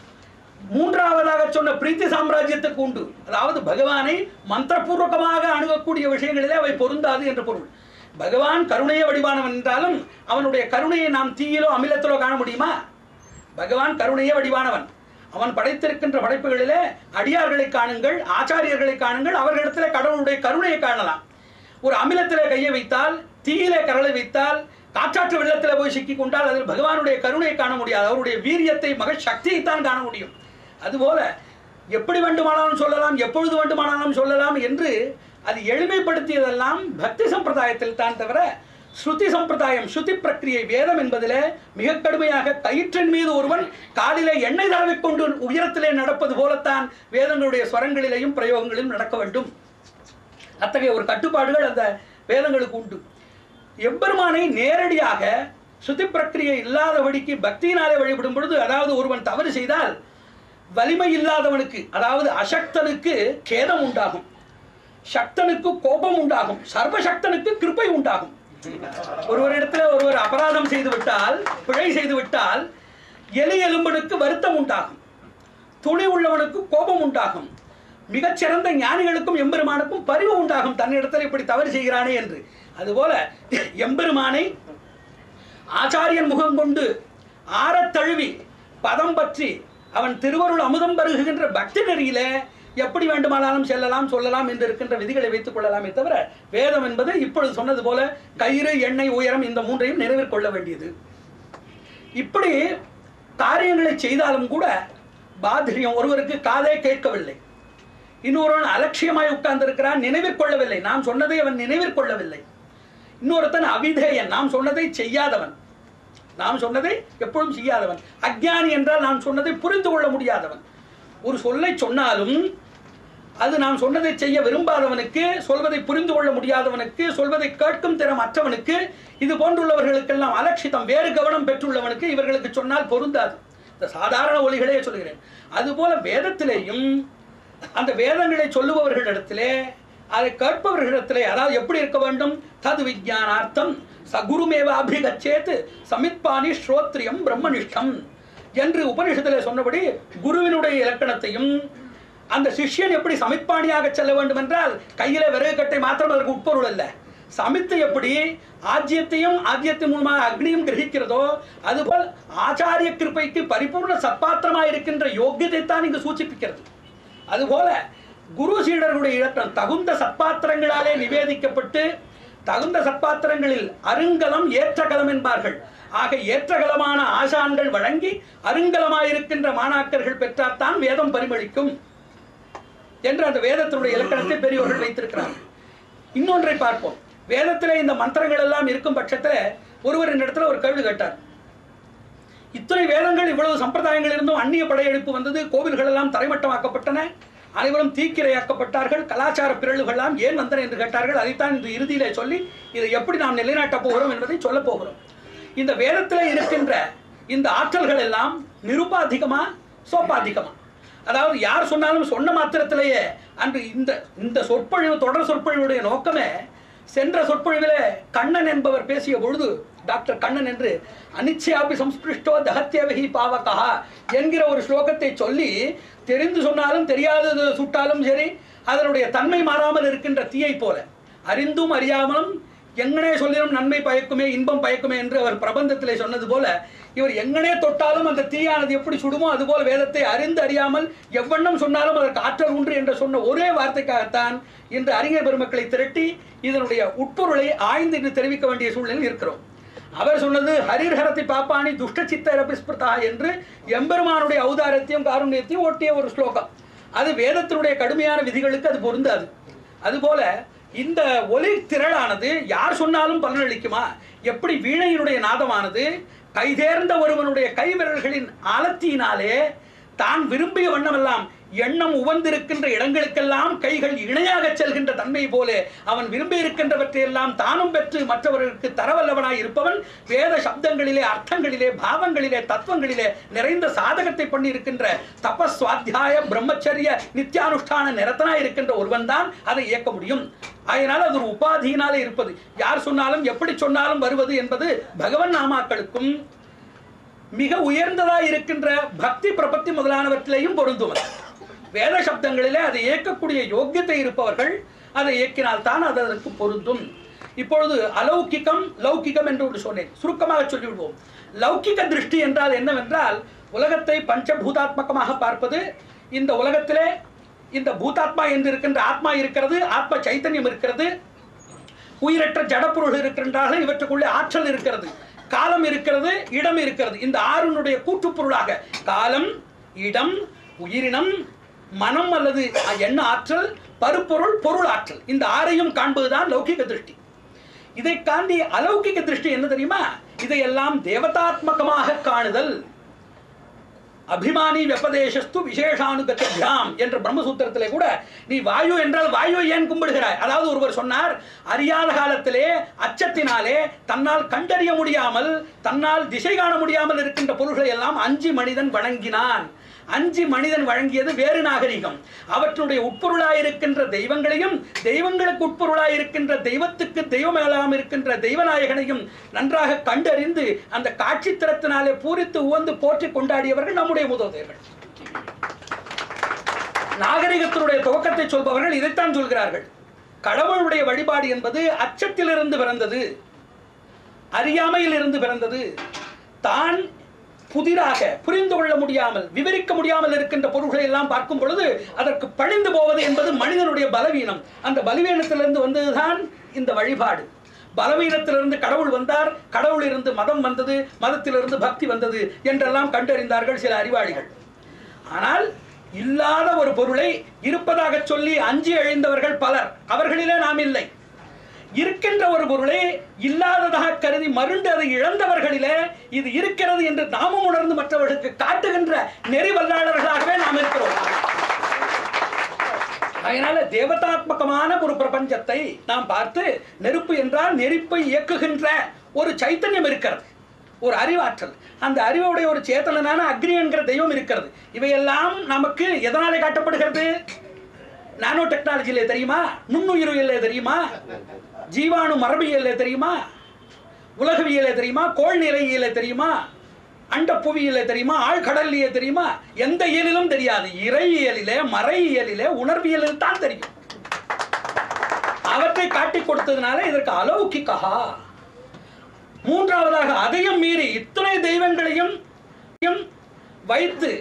மூன்றாவதாக சொன்ன பிரீத்தி சாம்ராஜ்யத்துக்கு உண்டு அதாவது பகவானை மந்திரபூர்வகமாக அணுகக்கூடிய விஷயங்களிலே அவை பொருந்தாது என்று பொருள் பகவான் கருணைய வடிவானவன் என்றாலும் அவனுடைய கருணையை நாம் தீயிலோ அமிலத்திலோ காண முடியுமா பகவான் கருணைய வடிவானவன் அவன் படைத்திருக்கின்ற படைப்புகளிலே அடியார்களை காணுங்கள் ஆச்சாரியர்களை காணுங்கள் அவர்களிடத்திலே கடவுளுடைய கருணையை காணலாம் ஒரு அமிலத்திலே கையை வைத்தால் தீயிலே கரலை வைத்தால் காற்றாற்று வெள்ளத்திலே போய் சிக்கிக் கொண்டால் அதில் பகவானுடைய கருணையை காண முடியாது அவருடைய வீரியத்தை மக சக்தியைத்தான் காண முடியும் அதுபோல எப்படி வேண்டுமானாலும் சொல்லலாம் எப்பொழுது வேண்டுமானாலும் சொல்லலாம் என்று அது எளிமைப்படுத்தியதெல்லாம் பக்தி சம்பிரதாயத்தில் தான் தவிர ஸ்ருதி சம்பிரதாயம் ஸ்ருதி பிரக்கிரியை வேதம் என்பதிலே மிக கடுமையாக கயிற்றின் மீது ஒருவன் காலிலே எண்ணெய் தடவிக் கொண்டு உயரத்திலே நடப்பது போலத்தான் வேதங்களுடைய ஸ்வரங்களிலேயும் பிரயோகங்களிலும் நடக்க வேண்டும் அத்தகைய ஒரு கட்டுப்பாடுகள் அந்த வேதங்களுக்கு உண்டு எம்பெருமானை நேரடியாக சுத்தி பிரக்கிரியை இல்லாதபடிக்கு பக்தியினாலே வழிபடும் பொழுது அதாவது ஒருவன் தவறு செய்தால் வலிமை இல்லாதவனுக்கு அதாவது அசக்தனுக்கு கேதம் உண்டாகும் சக்தனுக்கு கோபம் உண்டாகும் சர்வசக்தனுக்கு கிருப்பை உண்டாகும் ஒருவரிடத்துல ஒருவர் அபராதம் செய்து விட்டால் பிழை செய்து விட்டால் எலி எலும்பனுக்கு வருத்தம் உண்டாகும் துணி உள்ளவனுக்கு கோபம் உண்டாகும் மிகச்சிறந்த ஞானிகளுக்கும் எம்பெருமானுக்கும் பரிவு உண்டாகும் தன்னிடத்தில் இப்படி தவறு செய்கிறானே என்று அதுபோல எம்பெருமானை ஆச்சாரியன் முகம் கொண்டு ஆறத் தழுவி பதம் பற்றி அவன் திருவருள் அமுதம் பருகுகின்ற பக்தி நெறியில எப்படி வேண்டுமானாலும் செல்லலாம் சொல்லலாம் என்று இருக்கின்ற விதிகளை வைத்துக் கொள்ளலாமே தவிர வேதம் என்பது இப்பொழுது சொன்னது போல கயிறு எண்ணெய் உயரம் இந்த மூன்றையும் நிறைவேற் கொள்ள வேண்டியது இப்படி காரியங்களை செய்தாலும் கூட பாதிரியம் ஒருவருக்கு காதே கேட்கவில்லை இன்னொருவன் அலட்சியமாய் உட்கார்ந்திருக்கிறான் நினைவிற் கொள்ளவில்லை நாம் சொன்னதை அவன் நினைவிற் கொள்ளவில்லை இன்னொருத்தன் அவிதேயன் நாம் சொன்னதை செய்யாதவன் நாம் சொன்னதை எப்பொழுதும் செய்யாதவன் அஜ்ஞானி என்றால் நாம் சொன்னதை புரிந்து கொள்ள முடியாதவன் ஒரு சொல்லை சொன்னாலும் அது நாம் சொன்னதை செய்ய விரும்பாதவனுக்கு சொல்வதை புரிந்து கொள்ள முடியாதவனுக்கு சொல்வதை கேட்கும் திறம் அற்றவனுக்கு இது போன்றுள்ளவர்களுக்கெல்லாம் அலட்சிதம் வேறு கவனம் பெற்றுள்ளவனுக்கு இவர்களுக்கு சொன்னால் பொருந்தாது இந்த சாதாரண ஒலிகளே சொல்கிறேன் அதுபோல வேதத்திலேயும் அந்த வேதங்களை சொல்லுபவர்களிடத்திலே அதை கேட்பவர்களிடத்திலே அதாவது எப்படி இருக்க வேண்டும் தது விஜயானார்த்தம் சகுருமேவ அபிகச்சேத் சமித்பானி ஸ்ரோத்ரியம் பிரம்மனிஷ்டம் என்று உபனிஷத்திலே சொன்னபடி குருவினுடைய இலக்கணத்தையும் அந்த சிஷ்யன் எப்படி சமித்பாணியாக செல்ல வேண்டும் என்றால் கையில விறகு கட்டை மாத்திரம் அதற்கு உட்பொருள் அல்ல சமித்து எப்படி ஆஜ்யத்தையும் ஆஜ்யத்தின் மூலமாக அக்னியும் கிரகிக்கிறதோ அதுபோல் ஆச்சாரிய கிருப்பைக்கு பரிபூர்ண சத்பாத்திரமாக இருக்கின்ற யோக்கியத்தை தான் இங்கு சூச்சிப்பிக்கிறது அதுபோல குரு சீடர்களுடைய இலக்கணம் தகுந்த சத்பாத்திரங்களாலே நிவேதிக்கப்பட்டு தகுந்த சத்பாத்திரங்களில் அருங்கலம் ஏற்றகலம் என்பார்கள் ஆக ஏற்றகலமான ஆசான்கள் வழங்கி அருங்கலமாயிருக்கின்ற மாணாக்கர்கள் பெற்றால்தான் வேதம் பரிமளிக்கும் என்று அந்த வேதத்தினுடைய இலக்கணத்தை பெரியவர்கள் வைத்திருக்கிறார்கள் இன்னொன்றை பார்ப்போம் வேதத்திலே இந்த மந்திரங்கள் எல்லாம் இருக்கும் பட்சத்தில் ஒருவர் இந்த இடத்துல ஒரு கேள்வி கேட்டார் இத்தனை வேதங்கள் இவ்வளவு சம்பிரதாயங்கள் இருந்தும் அந்நிய படையெடுப்பு வந்தது கோவில்கள் எல்லாம் தரைமட்டமாக்கப்பட்டன அனைவரும் தீக்கிரையாக்கப்பட்டார்கள் கலாச்சார பிறழ்வுகள் எல்லாம் ஏன் வந்தன என்று கேட்டார்கள் அதைத்தான் இந்த இறுதியிலே சொல்லி இதை எப்படி நாம் நிலைநாட்டப் போகிறோம் என்பதை சொல்லப் போகிறோம் இந்த வேதத்திலே இருக்கின்ற இந்த ஆற்றல்கள் எல்லாம் நிருபாதிகமா சோபாதிகமா அதாவது யார் சொன்னாலும் சொன்ன மாத்திரத்திலேயே அன்று இந்த இந்த சொற்பொழிவு தொடர் சொற்பொழிவுடைய நோக்கமே சென்ற சொற்பொழிவிலே கண்ணன் என்பவர் பேசிய பொழுது டாக்டர் கண்ணன் என்று அனிச்சயாபி சம்ஸ்பிருஷ்டோ தகத்தியவகி பாவகா என்கிற ஒரு ஸ்லோகத்தை சொல்லி தெரிந்து சொன்னாலும் தெரியாதது சுட்டாலும் சரி அதனுடைய தன்மை மாறாமல் இருக்கின்ற தீயை போல அறிந்தும் அறியாமலும் எங்கனே சொல்லிடும் நன்மை பயக்குமே இன்பம் பயக்குமே என்று அவர் பிரபந்தத்திலே சொன்னது போல இவர் எங்கனே தொட்டாலும் அந்த தீயானது எப்படி சுடுமோ அதுபோல வேதத்தை அறிந்து அறியாமல் எவ்வண்ணம் சொன்னாலும் அதற்கு ஆற்றல் உண்டு என்று சொன்ன ஒரே வார்த்தைக்காகத்தான் இன்று அறிஞர் பெருமக்களை திரட்டி இதனுடைய உட்பொருளை ஆய்ந்து இன்று தெரிவிக்க வேண்டிய சூழ்நிலையில் இருக்கிறோம் அவர் சொன்னது ஹரிஹரத்தை பாப்பாணி துஷ்ட சித்தரபிஸ்பிருதா என்று எம்பெருமானுடைய ஔதாரத்தையும் காருண்யத்தையும் ஒட்டிய ஒரு ஸ்லோகம் அது வேதத்தினுடைய கடுமையான விதிகளுக்கு அது பொருந்தாது அதுபோல இந்த ஒலி திரளானது யார் சொன்னாலும் பலனளிக்குமா எப்படி வீணையினுடைய நாதமானது கைதேர்ந்த ஒருவனுடைய கைவிரல்களின் ஆலத்தியினாலே தான் விரும்பிய வண்ணமெல்லாம் எண்ணம் உவந்திருக்கின்ற இடங்களுக்கெல்லாம் கைகள் இணையாக செல்கின்ற தன்மை போல அவன் விரும்பி இருக்கின்றவற்றையெல்லாம் தானும் பெற்று மற்றவர்களுக்கு தரவல்லவனாய் இருப்பவன் வேத சப்தங்களிலே அர்த்தங்களிலே பாவங்களிலே தத்துவங்களிலே நிறைந்த சாதகத்தை பண்ணி இருக்கின்ற தபஸ்வாத்தியாய பிரம்மச்சரிய நித்தியானுஷ்டான நிரத்தனாய் இருக்கின்ற ஒருவன் தான் அதை இயக்க முடியும் அதனால் அது ஒரு உபாதியினாலே இருப்பது யார் சொன்னாலும் எப்படி சொன்னாலும் வருவது என்பது பகவன் நாமாக்களுக்கும் மிக உயர்ந்ததாய் இருக்கின்ற பக்தி பிரபத்தி முதலானவற்றிலையும் பொருந்தும் அது. வேத சப்தங்களிலே அதை இயக்கக்கூடிய யோக்கியத்தை இருப்பவர்கள் அதை இயக்கினால் தான் அது அதற்கு பொருந்தும் இப்பொழுது அலௌகிகம் லௌகிகம் என்று ஒன்று சொன்னேன் சுருக்கமாக சொல்லிவிடுவோம் லௌகிக திருஷ்டி என்றால் என்னவென்றால் உலகத்தை பஞ்சபூதாத்மகமாக பார்ப்பது இந்த உலகத்திலே இந்த பூதாத்மா என்று இருக்கின்ற ஆத்மா இருக்கிறது ஆத்ம சைத்தன்யம் இருக்கிறது உயிரற்ற ஜடப்பொருள் இருக்கின்றார்கள் இவற்றுக்குள்ளே ஆற்றல் இருக்கிறது காலம் இருக்கிறது இடம் இருக்கிறது இந்த ஆறுனுடைய கூட்டுப்பொருளாக காலம் இடம் உயிரினம் மனம் அல்லது எண்ண ஆற்றல் பருப்பொருள் பொருள் ஆற்றல் இந்த ஆறையும் காண்பதுதான் லௌகிக திருஷ்டி இதை காண்டி அலௌகிக திருஷ்டி என்ன தெரியுமா இதையெல்லாம் தேவதாத்மகமாக காணுதல் அபிமானி வெப்பதேசஸ்து விசேஷானுகத்தியாம் என்ற பிரம்மசூத்திரத்திலே கூட நீ வாயு என்றால் வாயு ஏன் கும்பிடுகிறாய் அதாவது ஒருவர் சொன்னார் அறியாத காலத்திலே அச்சத்தினாலே தன்னால் கண்டறிய முடியாமல் தன்னால் திசை காண முடியாமல் இருக்கின்ற பொருள்களை எல்லாம் அஞ்சு மனிதன் வணங்கினான் அஞ்சு மனிதன் வழங்கியது வேறு நாகரிகம் அவற்றுடைய உட்பொருளாயிருக்கின்ற தெய்வங்களையும் தெய்வங்களுக்கு உட்பொருளாயிருக்கின்ற தெய்வத்துக்கு தெய்வமேலாம் இருக்கின்ற தெய்வநாயகனையும் நன்றாக கண்டறிந்து அந்த காட்சி திறத்தினாலே பூரித்து உவந்து போற்றி கொண்டாடியவர்கள் நம்முடைய முதல்வர்கள் நாகரிகத்தினுடைய துவக்கத்தை சொல்பவர்கள் இதைத்தான் சொல்கிறார்கள் கடவுளுடைய வழிபாடு என்பது அச்சத்திலிருந்து பிறந்தது அறியாமையில் இருந்து பிறந்தது தான் புதிராக புரிந்து கொள்ள முடியாமல் விவரிக்க முடியாமல் இருக்கின்ற பொருள்களை எல்லாம் பார்க்கும் பொழுது அதற்கு பணிந்து போவது என்பது மனிதனுடைய பலவீனம் அந்த பலவீனத்திலிருந்து வந்ததுதான் இந்த வழிபாடு பலவீனத்திலிருந்து கடவுள் வந்தார் கடவுளிலிருந்து மதம் வந்தது மதத்திலிருந்து பக்தி வந்தது என்றெல்லாம் கண்டறிந்தார்கள் சில அறிவாளிகள் ஆனால் இல்லாத ஒரு பொருளை இருப்பதாக சொல்லி அஞ்சி எழுந்தவர்கள் பலர் அவர்களிலே நாம் இல்லை இருக்கின்ற ஒரு பொருளை இல்லாததாக கருதி மருண்டு அதை இழந்தவர்களிலே இது இருக்கிறது என்று நாமும் உணர்ந்து மற்றவர்களுக்கு காட்டுகின்ற நெறி வல்லாளர்களாகவே நாம் இருக்கிறோம் அதனால தேவதாத்மகமான ஒரு பிரபஞ்சத்தை நாம் பார்த்து நெருப்பு என்றால் நெருப்பை இயக்குகின்ற ஒரு சைத்தன்யம் இருக்கிறது ஒரு அறிவாற்றல் அந்த அறிவுடைய ஒரு சேத்தனான அக்னி என்கிற தெய்வம் இருக்கிறது இவையெல்லாம் நமக்கு எதனாலே காட்டப்படுகிறது நானோ டெக்னாலஜியிலே தெரியுமா நுண்ணுயிரியலே தெரியுமா ஜீவாணு மரபியலே தெரியுமா உலகவியலே தெரியுமா கோள் நிலையிலே தெரியுமா அண்ட புவியிலே தெரியுமா ஆழ்கடல்லையே தெரியுமா எந்த இயலிலும் தெரியாது இறையியலிலே மறையியலிலே உணர்வியலில் தான் தெரியும் அவற்றை காட்டிக் கொடுத்ததுனால இதற்கு அலௌகிகா மூன்றாவதாக அதையும் மீறி இத்தனை தெய்வங்களையும் யும் வைத்து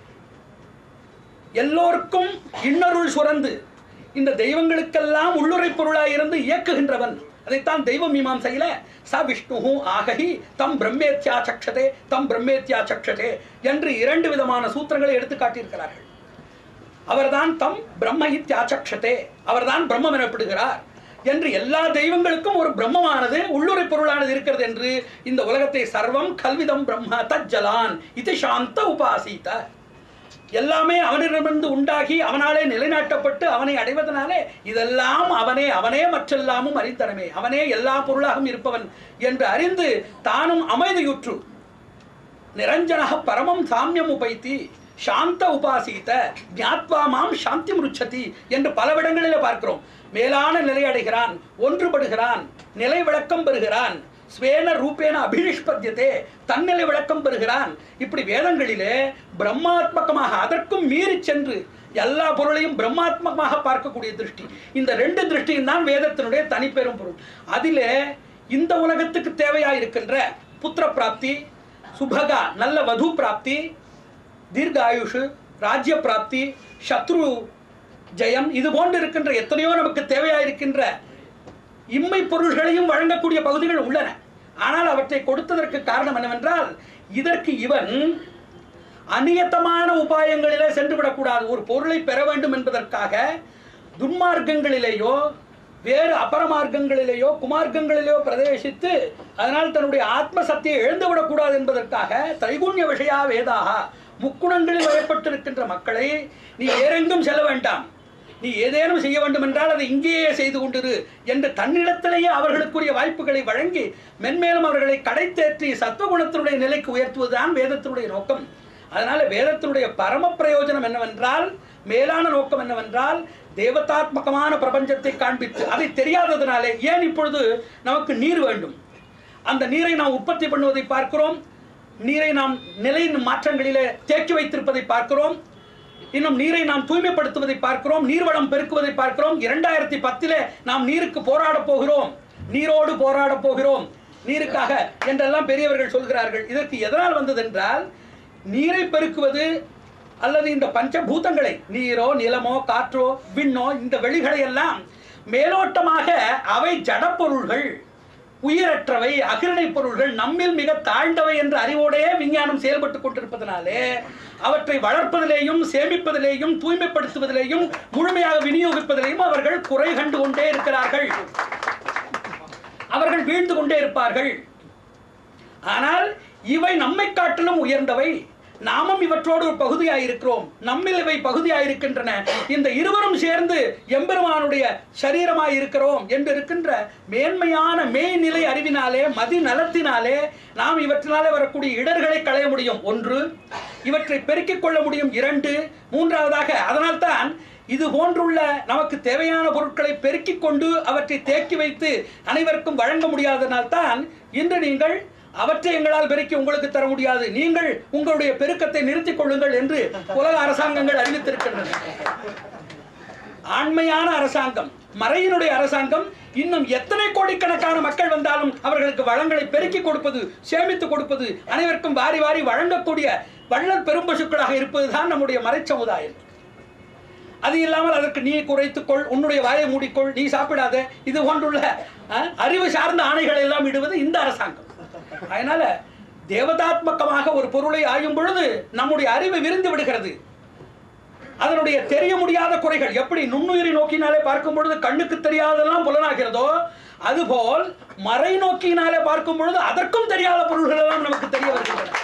எல்லோருக்கும் இன்னருள் சுரந்து இந்த தெய்வங்களுக்கெல்லாம் உள்ளுரை பொருளாய் இருந்து இயக்குகின்றவன் அதைத்தான் தெய்வ மீமாம்சையில ச விஷ்ணு ஆகஹி தம் பிரம்மேத்யா சக்ஷதே தம் பிரம்மேத்யா சக்ஷதே என்று இரண்டு விதமான சூத்திரங்களை எடுத்து காட்டியிருக்கிறார்கள் அவர்தான் தம் பிரம்ம இத்தியாச்சக்ஷதே அவர்தான் பிரம்மம் எனப்படுகிறார் என்று எல்லா தெய்வங்களுக்கும் ஒரு பிரம்மமானது உள்ளுரை பொருளானது இருக்கிறது என்று இந்த உலகத்தை சர்வம் கல்விதம் பிரம்ம தஜ்ஜலான் இது சாந்த உபாசித்த எல்லாமே அவனிடமிருந்து உண்டாகி அவனாலே நிலைநாட்டப்பட்டு அவனை அடைவதனாலே இதெல்லாம் அவனே அவனே மற்றெல்லாமும் அறிந்தனமே அவனே எல்லா பொருளாகவும் இருப்பவன் என்று அறிந்து தானும் அமைதியுற்று நிரஞ்சனः பரமம் சாமியம் உபைத்தி சாந்த உபாசித்த ஞாத்வா மாம் சாந்தி முருச்சதி என்று பலவிடங்களிலே பார்க்கிறோம் மேலான நிலை அடைகிறான் ஒன்றுபடுகிறான் நிலை விளக்கம் பெறுகிறான் ஸ்வேன ரூபேன அபினிஷ்பத்தியதே தன்னிலை விளக்கம் பெறுகிறான் இப்படி வேதங்களிலே பிரம்மாத்மகமாக அதற்கும் மீறி சென்று எல்லா பொருளையும் பிரம்மாத்மகமாக பார்க்கக்கூடிய திருஷ்டி இந்த ரெண்டு திருஷ்டியும் தான் வேதத்தினுடைய தனிப்பெரும் பொருள் அதிலே இந்த உலகத்துக்கு தேவையாக இருக்கின்ற புத்திர பிராப்தி சுபகா நல்ல வது பிராப்தி தீர்காயுஷு ராஜ்ய பிராப்தி சத்ரு ஜெயம் இது போன்று இருக்கின்ற எத்தனையோ நமக்கு தேவையாக இருக்கின்ற இம்மை பொருள்களையும் வழங்கக்கூடிய பகுதிகள் உள்ளன ஆனால் அவற்றை கொடுத்ததற்கு காரணம் என்னவென்றால் இதற்கு இவன் அநியத்தமான உபாயங்களிலே சென்று விடக்கூடாது ஒரு பொருளை பெற வேண்டும் என்பதற்காக துன்மார்க்கங்களிலேயோ வேறு அபரமார்க்கங்களிலேயோ குமார்க்கங்களிலேயோ பிரவேசித்து அதனால் தன்னுடைய ஆத்ம சக்தியை இழந்து விடக்கூடாது என்பதற்காக தைகுண்ய விஷயா வேதாக முக்குணங்களில் வயப்பட்டிருக்கின்ற மக்களை நீ வேறெங்கும் செல்ல வேண்டாம் நீ ஏதேனும் செய்ய வேண்டும் என்றால் அதை இங்கேயே செய்து கொண்டிரு என்று தன்னிடத்திலேயே அவர்களுக்குரிய வாய்ப்புகளை வழங்கி மென்மேலும் அவர்களை கடைத்தேற்றி சத்துவகுணத்தினுடைய நிலைக்கு உயர்த்துவதுதான் வேதத்தினுடைய நோக்கம் அதனால வேதத்தினுடைய பரம பிரயோஜனம் என்னவென்றால் மேலான நோக்கம் என்னவென்றால் தேவதாத்மகமான பிரபஞ்சத்தை காண்பித்து அதை தெரியாததினாலே ஏன் இப்பொழுது நமக்கு நீர் வேண்டும் அந்த நீரை நாம் உற்பத்தி பண்ணுவதை பார்க்கிறோம் நீரை நாம் நிலை மாற்றங்களிலே தேக்கி வைத்திருப்பதை பார்க்கிறோம் இன்னும் நீரை நாம் தூய்மைப்படுத்துவதை பார்க்கிறோம் நீர்வளம் பெருக்குவதை பார்க்கிறோம் இரண்டாயிரத்தி பத்திலே நாம் நீருக்கு போராட போகிறோம் நீரோடு போராட போகிறோம் நீருக்காக என்றெல்லாம் பெரியவர்கள் சொல்கிறார்கள் இதற்கு எதனால் வந்தது என்றால் நீரை பெருக்குவது அல்லது இந்த பஞ்சபூதங்களை நீரோ நிலமோ காற்றோ விண்ணோ இந்த வெளிகளை எல்லாம் மேலோட்டமாக அவை ஜடப்பொருள்கள் உயிரற்றவை அகிரணை பொருள்கள் நம்மில் மிக தாழ்ந்தவை என்ற அறிவோடையே விஞ்ஞானம் செயல்பட்டு கொண்டிருப்பதனாலே அவற்றை வளர்ப்பதிலேயும் சேமிப்பதிலேயும் தூய்மைப்படுத்துவதிலேயும் முழுமையாக விநியோகிப்பதிலேயும் அவர்கள் குறை கண்டு கொண்டே இருக்கிறார்கள் அவர்கள் வீழ்ந்து கொண்டே இருப்பார்கள் ஆனால் இவை நம்மை காட்டிலும் உயர்ந்தவை நாமும் இவற்றோடு ஒரு பகுதியாயிருக்கிறோம் நம்மில் இவை பகுதியாயிருக்கின்றன இந்த இருவரும் சேர்ந்து எம்பெருமானுடைய சரீரமாய் இருக்கிறோம் என்று இருக்கின்ற மேன்மையான மேய்நிலை அறிவினாலே மதி நலத்தினாலே நாம் இவற்றினாலே வரக்கூடிய இடர்களை களைய முடியும் ஒன்று இவற்றை பெருக்கிக் கொள்ள முடியும் இரண்டு மூன்றாவதாக அதனால்தான் இது போன்றுள்ள நமக்கு தேவையான பொருட்களை பெருக்கிக் கொண்டு அவற்றை தேக்கி வைத்து அனைவருக்கும் வழங்க முடியாதனால்தான் இன்று நீங்கள் அவற்றை எங்களால் பெருக்கி உங்களுக்கு தர முடியாது நீங்கள் உங்களுடைய பெருக்கத்தை நிறுத்திக் கொள்ளுங்கள் என்று உலக அரசாங்கங்கள் அறிவித்திருக்கின்றன ஆண்மையான அரசாங்கம் மறையினுடைய அரசாங்கம் இன்னும் எத்தனை கோடிக்கணக்கான மக்கள் வந்தாலும் அவர்களுக்கு வளங்களை பெருக்கி கொடுப்பது சேமித்து கொடுப்பது அனைவருக்கும் வாரி வாரி வழங்கக்கூடிய வள்ளல் பெரும்பசுக்களாக இருப்பதுதான் நம்முடைய மறை சமுதாயம் அது இல்லாமல் அதற்கு நீ குறைத்துக்கொள் உன்னுடைய வாயை மூடிக்கொள் நீ சாப்பிடாத இது போன்றுள்ள அஹ், அறிவு சார்ந்த ஆணைகளை எல்லாம் இடுவது இந்த அரசாங்கம் அதனால தேவதாத்மகமாக ஒரு பொருளை ஆயும் பொழுது நம்முடைய அறிவு விரிந்து விடுகிறது அதனுடைய தெரிய முடியாத குறைகள் எப்படி நுண்ணுயிரி நோக்கினாலே பார்க்கும் பொழுது கண்ணுக்கு தெரியாதெல்லாம் புலனாகிறதோ அதுபோல் மறை நோக்கினாலே பார்க்கும் பொழுது அதற்கும் தெரியாத பொருள்கள் எல்லாம் நமக்கு தெரிய வருகின்றன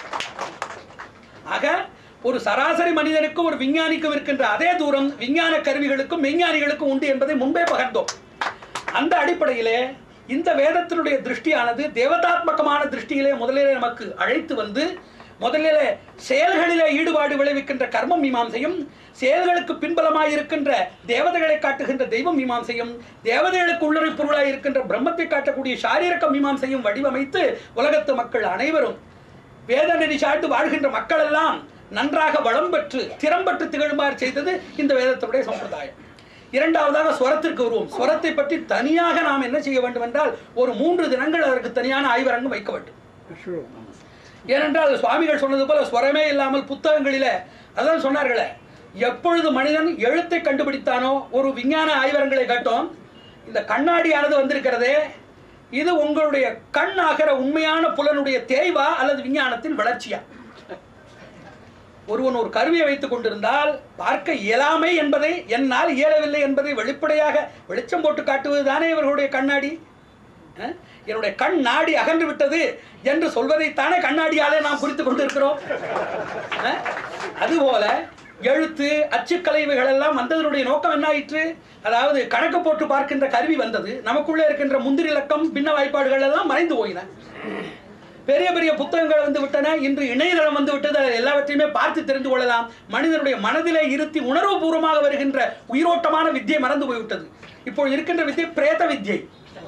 ஆக ஒரு சராசரி மனிதனுக்கும் ஒரு விஞ்ஞானிக்கும் இருக்கின்ற அதே தூரம் விஞ்ஞான கருவிகளுக்கும் விஞ்ஞானிகளுக்கும் உண்டு என்பதை முன்பே பகர்ந்தோம் அந்த அடிப்படையிலே இந்த வேதத்தினுடைய திருஷ்டியானது தேவதாத்மகமான திருஷ்டியிலே முதலிலே நமக்கு அழைத்து வந்து முதலிலே செயல்களிலே ஈடுபாடு விளைவிக்கின்ற கர்மம் மீமாம்சையும் செயல்களுக்கு பின்பலமாய் இருக்கின்ற தேவதைகளை காட்டுகின்ற தெய்வம் மீமாம்சையும் தேவதைகளுக்கு உள்ளுரை பொருளாய் இருக்கின்ற பிரம்மத்தை காட்டக்கூடிய சாரீரக மீமாம்சையும் வடிவமைத்து உலகத்து மக்கள் அனைவரும் வேத நெறி சார்ந்து வாழ்கின்ற மக்கள் எல்லாம் நன்றாக வளம் பெற்று திறம் பெற்று திகழுமாறு செய்தது இந்த வேதத்துடைய சம்பிரதாயம் இரண்டாவதாக ஸ்வரத்திற்கு வருவோம் ஸ்வரத்தை பற்றி தனியாக நாம் என்ன செய்ய வேண்டும் என்றால் ஒரு மூன்று தினங்கள் அதற்கு தனியான ஆய்வரங்கம் வைக்க வேண்டும் ஏனென்றால் சுவாமிகள் சொன்னது போல ஸ்வரமே இல்லாமல் புத்தகங்களிலே அதான் சொன்னார்களே எப்பொழுது மனிதன் எழுத்தை கண்டுபிடித்தானோ ஒரு விஞ்ஞான ஆய்வரங்களை கட்டோம் இந்த கண்ணாடியானது வந்திருக்கிறதே இது உங்களுடைய கண் ஆகிற உண்மையான புலனுடைய தேய்வா அல்லது விஞ்ஞானத்தின் வளர்ச்சியா ஒருவன் ஒரு கருவியை வைத்துக் கொண்டிருந்தால் பார்க்க இயலாமை என்பதை என்னால் இயலவில்லை என்பதை வெளிப்படையாக வெளிச்சம் போட்டு காட்டுவது தானே இவர்களுடைய கண்ணாடி அஹ்? என்னுடைய கண் நாடி அகன்று விட்டது என்று சொல்வதைத்தானே கண்ணாடியாலே நாம் குறித்துக் கொண்டிருக்கிறோம் அஹ்? அதுபோல எழுத்து அச்சுக்கலைவுகள் எல்லாம் வந்ததனுடைய நோக்கம் என்ன ஆயிற்று அதாவது கணக்கு போட்டு பார்க்கின்ற கருவி வந்தது நமக்குள்ளே இருக்கின்ற முந்திரி இலக்கம் பின்ன வாய்ப்பாடுகள் எல்லாம் மறைந்து போயின பெரிய பெரிய புத்தகங்கள் வந்து விட்டன இன்று இணையதளம் வந்து விட்டது அதில் எல்லாவற்றையுமே பார்த்து தெரிந்து கொள்ளலாம் மனிதனுடைய மனதிலே இருத்தி உணர்வு பூர்வமாக வருகின்ற உயிரோட்டமான வித்தியை மறந்து போய்விட்டது இப்போ இருக்கின்ற வித்தியை பிரேத வித்யை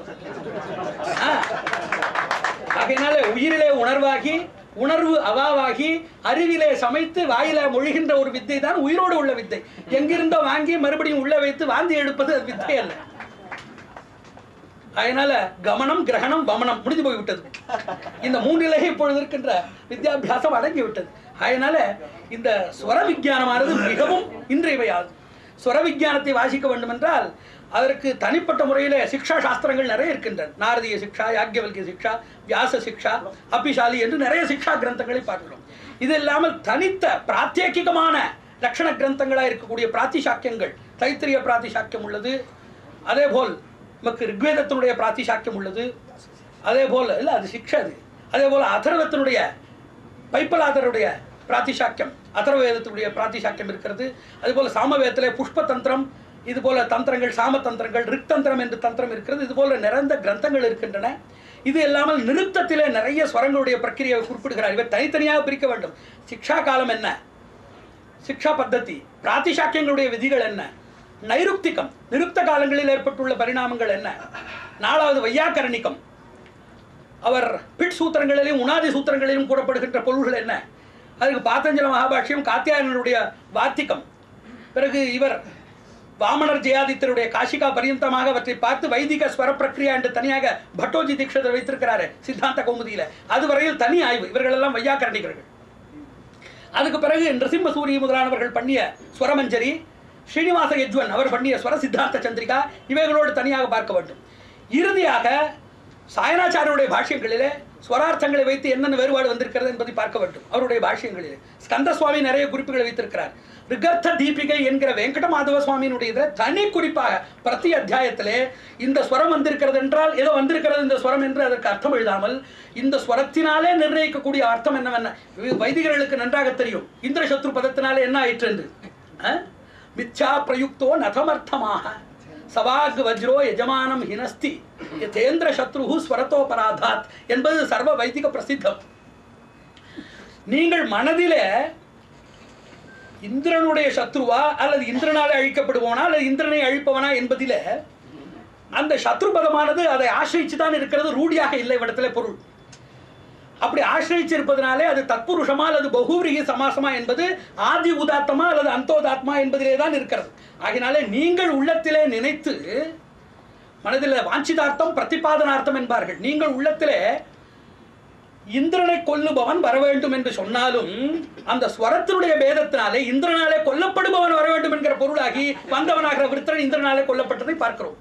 ஆ. ஆகையினால உயிரிலே உணர்வாகி உணர்வு அவாவாகி அறிவிலே சமைத்து வாயில மொழிகின்ற ஒரு வித்தை தான் உயிரோடு உள்ள வித்தை எங்கிருந்தோ வாங்கி மறுபடியும் உள்ள வைத்து வாந்தி எடுப்பது அது வித்தை அல்ல அதனால கமனம் கிரகணம் வமனம் முடிஞ்சு போய்விட்டது இந்த மூன்றிலே இப்பொழுது இருக்கின்ற வித்யாபியாசம் அடங்கி விட்டது அதனால இந்த ஸ்வர விஞ்ஞானமானது மிகவும் இன்றியமையாது ஸ்வர விஞ்ஞானத்தை வாசிக்க வேண்டும் என்றால் அதற்கு தனிப்பட்ட முறையிலே சிக்ஷா சாஸ்திரங்கள் நிறைய இருக்கின்றன நாரதிய சிக்ஷா யாக்கியவல்கிய சிக்ஷா வியாச சிக்ஷா அப்பிசாலி என்று நிறைய சிக்ஷா கிரந்தங்களை பார்க்கிறோம் இது இல்லாமல் தனித்த பிராத்தியகிகமான லட்சண கிரந்தங்களாக இருக்கக்கூடிய பிராத்திசாக்கியங்கள் தைத்திரிய பிராத்திசாக்கியம் உள்ளது அதே போல் நமக்கு ரிக்வேதத்தினுடைய பிராத்திசாக்கியம் உள்ளது அதே போல் இல்லை அது சிக்ஷை அது அதே போல் அதர்வத்தினுடைய பைப்பலாதருடைய பிராத்திசாக்கியம் அதர்வேதத்தினுடைய பிராத்திசாக்கியம் இருக்கிறது அதுபோல் சாமவேதத்திலே புஷ்ப தந்திரம் இது போல தந்திரங்கள் சாம தந்திரங்கள் ரிக் தந்திரம் என்று தந்திரம் இருக்கிறது இது போல நிறைந்த கிரந்தங்கள் இருக்கின்றன இது இல்லாமல் நிருத்தத்திலே நிறைய ஸ்வரங்களுடைய பிரக்கிரியை குறிப்பிடுகிறார் இவர் தனித்தனியாக பிரிக்க வேண்டும் சிக்ஷா காலம் என்ன சிக்ஷா பத்ததி பிராத்திசாக்கியங்களுடைய விதிகள் என்ன நைருக்திகம் நிருக்த காலங்களில் ஏற்பட்டுள்ள பரிணாமங்கள் என்ன நாலாவது வையாக்கரணிக்கம் அவர் பிட் சூத்திரங்களிலும் உணாதி சூத்திரங்களிலும் கூறப்படுகின்ற பொருள்கள் என்ன அதுக்கு பாத்தஞ்சல மகாபாஷ்யம் காத்தியாயனுடைய வாத்திகம் பிறகு இவர் வாமனர் ஜெயாதித்தருடைய காஷிகா பரியந்தமாக அவற்றை பார்த்து வைதிக ஸ்வர பிரக்ரியா என்று தனியாக பட்டோஜி தீட்சிதர் வைத்திருக்கிறாரு சித்தாந்த கௌமுதியில அதுவரையில் தனி ஆய்வு இவர்கள் எல்லாம் வையாக்கரணிகர்கள் அதுக்கு பிறகு நிருசிம்ம சூரிய முதலானவர்கள் பண்ணிய ஸ்வரமஞ்சரி ஸ்ரீனிவாச யஜ்வன் அவர் பண்ணிய ஸ்வர சித்தாந்த சந்திரிகா இவைகளோடு தனியாக பார்க்க வேண்டும் இறுதியாக சாயனாச்சாரியருடைய பாஷ்யங்களிலே ஸ்வரார்த்தங்களை வைத்து என்னென்ன வேறுபாடு வந்திருக்கிறது என்பதை பார்க்க வேண்டும் அவருடைய பாஷ்யங்களிலே ஸ்கந்த சுவாமி நிறைய குறிப்புகளை வைத்திருக்கிறார் ரிகர்த்த தீபிகை என்கிற வெங்கட மாதவ சுவாமியினுடைய இதில் தனி குறிப்பாக பிரதி அத்தியாயத்திலே இந்த ஸ்வரம் வந்திருக்கிறது என்றால் ஏதோ வந்திருக்கிறது இந்த ஸ்வரம் என்று அதற்கு அர்த்தம் எழுதாமல் இந்த ஸ்வரத்தினாலே நிர்ணயிக்கக்கூடிய அர்த்தம் என்னவென்ன வி- வைதிகர்களுக்கு நன்றாக தெரியும் இந்திர சத்ரு பதத்தினாலே என்ன ஆயிற்று என்று அஹ்? மித்யா பிரயுக்தோ நதமர்த்தமாக சவாக் வஜ்ரோ எஜமானம் ஹினஸ்தி யதேந்திர சத்ரு ஸ்வரத்தோபராதாத் என்பது சர்வ வைதிக பிரசித்தம் நீங்கள் மனதிலே இந்திரனுடைய சத்ருவா அல்லது இந்திரனாலே அழிக்கப்படுவோனா அல்லது இந்திரனை அழிப்பவனா என்பதில அந்த சத்ருபதமானது அதை ஆசிரிச்சு தான் இருக்கிறது ரூடியாக இல்லை இடத்துல பொருள் அப்படி ஆசிரிச்சிருப்பதனாலே அது தத்புருஷமா அல்லது பகுவிரிகி சமாசமா என்பது ஆதி உதாத்தமா அல்லது அந்தோதாத்மா என்பதிலே தான் இருக்கிறது ஆகினாலே நீங்கள் உள்ளத்திலே நினைத்து மனதில் வாஞ்சிதார்த்தம் பிரதிபாதனார்த்தம் என்பார்கள் நீங்கள் உள்ளத்திலே இந்திரனை கொல்லுபவன் வர வேண்டும் என்று சொன்னாலும் அந்த ஸ்வரத்தினுடைய பேதத்தினாலே இந்திரனாலே கொல்லப்படுபவன் வர வேண்டும் என்கிற பொருளாகி வந்தவனாகிற விருத்தரன் இந்திரனாலே கொல்லப்பட்டதை பார்க்கிறோம்